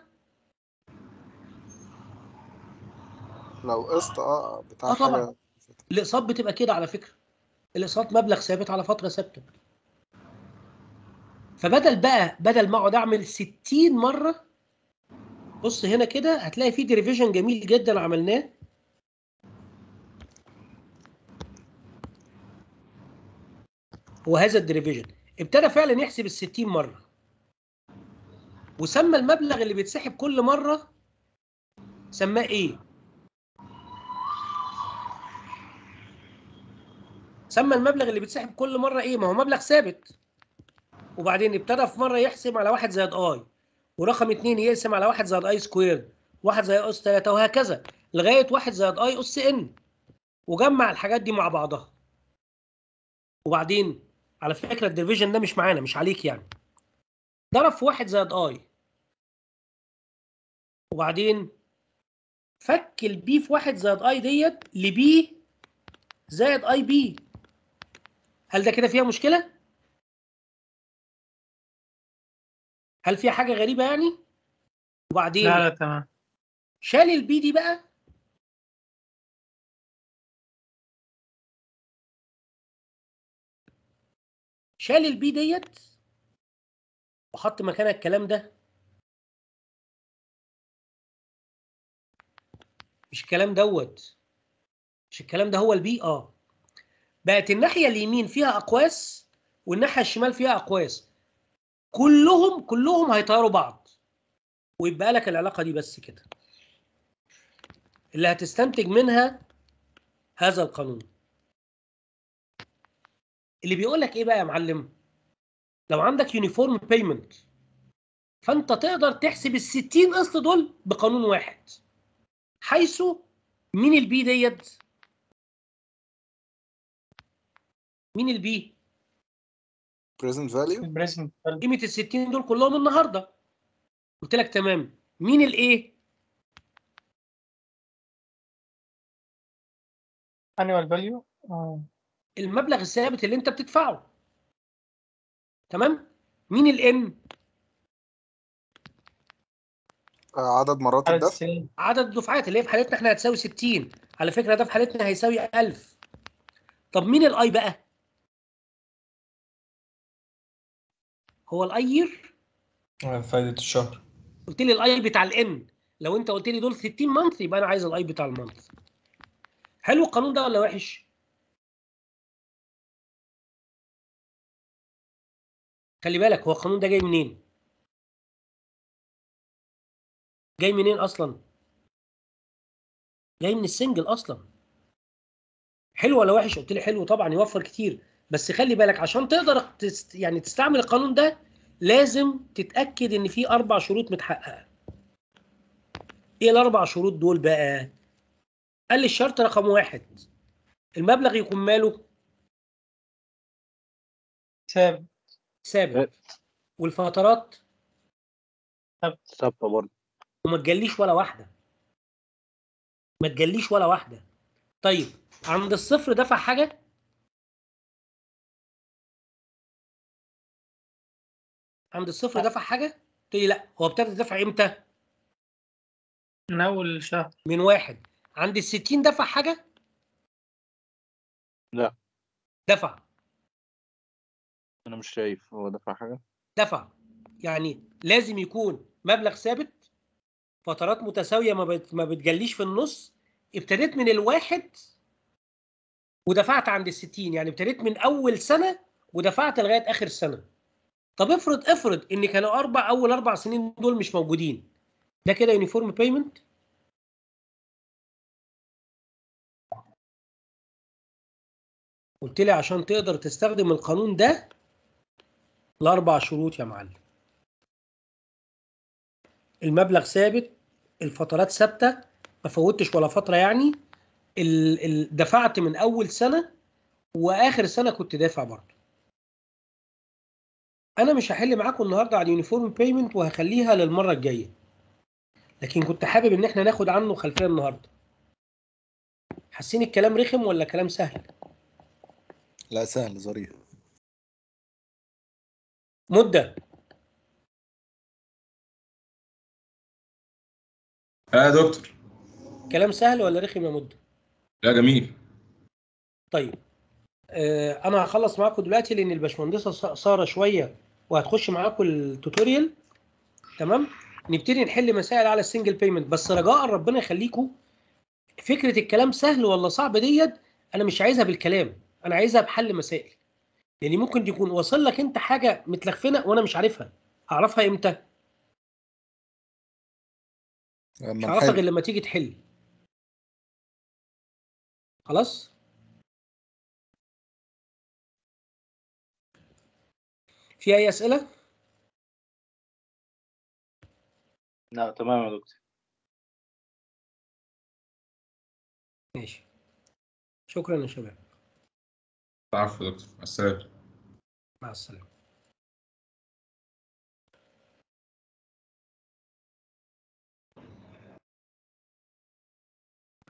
لو قسط اه بتاع اه طبعا حاجة الاقساط بتبقى كده على فكره الاقساط مبلغ ثابت على فتره ثابته فبدل بقى بدل ما اقعد اعمل 60 مره بص هنا كده هتلاقي في ديريفيجن جميل جدا عملناه هو هذا الديريفيجن ابتدى فعلا يحسب ال 60 مره وسمى المبلغ اللي بيتسحب كل مره سماه ايه؟ سمى المبلغ اللي بيتسحب كل مره ايه؟ ما هو مبلغ ثابت وبعدين ابتدى في مره يحسب على واحد زائد اي ورقم اتنين يقسم على واحد زائد اي سكوير واحد زائد اس 3 وهكذا لغايه واحد زائد اي اس ان وجمع الحاجات دي مع بعضها وبعدين على فكره الديفيجن ده مش معانا مش عليك يعني ضرب في واحد زائد اي وبعدين فك البي في واحد زائد اي ديت لبي زائد اي بي هل ده كده فيها مشكله؟ هل فيها حاجه غريبه يعني؟ وبعدين لا لا تمام شال البي دي بقى شال البي ديت وحط مكانها الكلام ده مش الكلام دوت مش الكلام ده هو البي اه بقت الناحيه اليمين فيها اقواس والناحيه الشمال فيها اقواس كلهم كلهم هيطيروا بعض ويبقى لك العلاقه دي بس كده اللي هتستنتج منها هذا القانون اللي بيقول لك ايه بقى يا معلم لو عندك يونيفورم بيمنت فانت تقدر تحسب ال 60 قسط دول بقانون واحد حيث مين البي ديت مين البي present value البريزنت قيمه ال 60 دول كلهم النهارده قلت لك تمام مين الايه annual value اه المبلغ الثابت اللي انت بتدفعه تمام مين الان آه، عدد مرات عدد الدفع السنين عدد الدفعات اللي هي في حالتنا احنا هتساوي 60 على فكره ده في حالتنا هيساوي 1000 طب مين الاي بقى هو الاي يير فايدة الشهر قلت لي الاي بتاع الان لو انت قلت لي دول 60 مانث يبقى انا عايز الاي بتاع المانث حلو القانون ده ولا وحش خلي بالك هو القانون ده جاي منين جاي منين اصلا جاي من السنجل اصلا حلو ولا وحش قلت لي حلو طبعا يوفر كتير بس خلي بالك عشان تقدر تست يعني تستعمل القانون ده لازم تتاكد ان في اربع شروط متحققه ايه الاربع شروط دول بقى قال لي الشرط رقم واحد المبلغ يكون ماله ثابت ثابت والفترات ثابته برضه وما تجليش ولا واحده ما تجليش ولا واحده طيب عند الصفر دفع حاجه عند الصفر دفع حاجه قلت لي لا هو ابتدى دفع امتى من اول شهر من واحد عند الستين دفع حاجه لا دفع انا مش شايف هو دفع حاجه دفع يعني لازم يكون مبلغ ثابت فترات متساويه ما بت- ما بتجليش في النص ابتديت من الواحد ودفعت عند الستين يعني ابتديت من اول سنه ودفعت لغايه اخر سنه طب افرض افرض ان كانوا اربع اول اربع سنين دول مش موجودين ده كده يونيفورم بيمنت قلت لي عشان تقدر تستخدم القانون ده الاربع شروط يا معلم المبلغ ثابت الفترات ثابته ما فوتش ولا فتره يعني ال... ال... دفعت من اول سنه واخر سنه كنت دافع برضه انا مش هحل معاكم النهارده على اليونيفورم بيمنت وهخليها للمره الجايه لكن كنت حابب ان احنا ناخد عنه خلفيه النهارده حاسين الكلام رخم ولا كلام سهل لا سهل ظريف مده اه يا دكتور كلام سهل ولا رخم يا مده لا جميل طيب آه انا هخلص معاكم دلوقتي لان الباشمهندسه س- ساره شويه وهتخش معاكم التوتوريال تمام نبتدي نحل مسائل على السنجل بيمنت بس رجاء ربنا يخليكم فكره الكلام سهل ولا صعب ديت انا مش عايزها بالكلام انا عايزها بحل مسائل يعني ممكن يكون واصل لك انت حاجه متلخفنه وانا مش عارفها هعرفها امتى مش لما هعرفها غير نحل لما تيجي تحل خلاص في اي اسئله لا تمام يا دكتور ماشي شكرا يا شباب العفو يا دكتور مع السلامه مع السلامه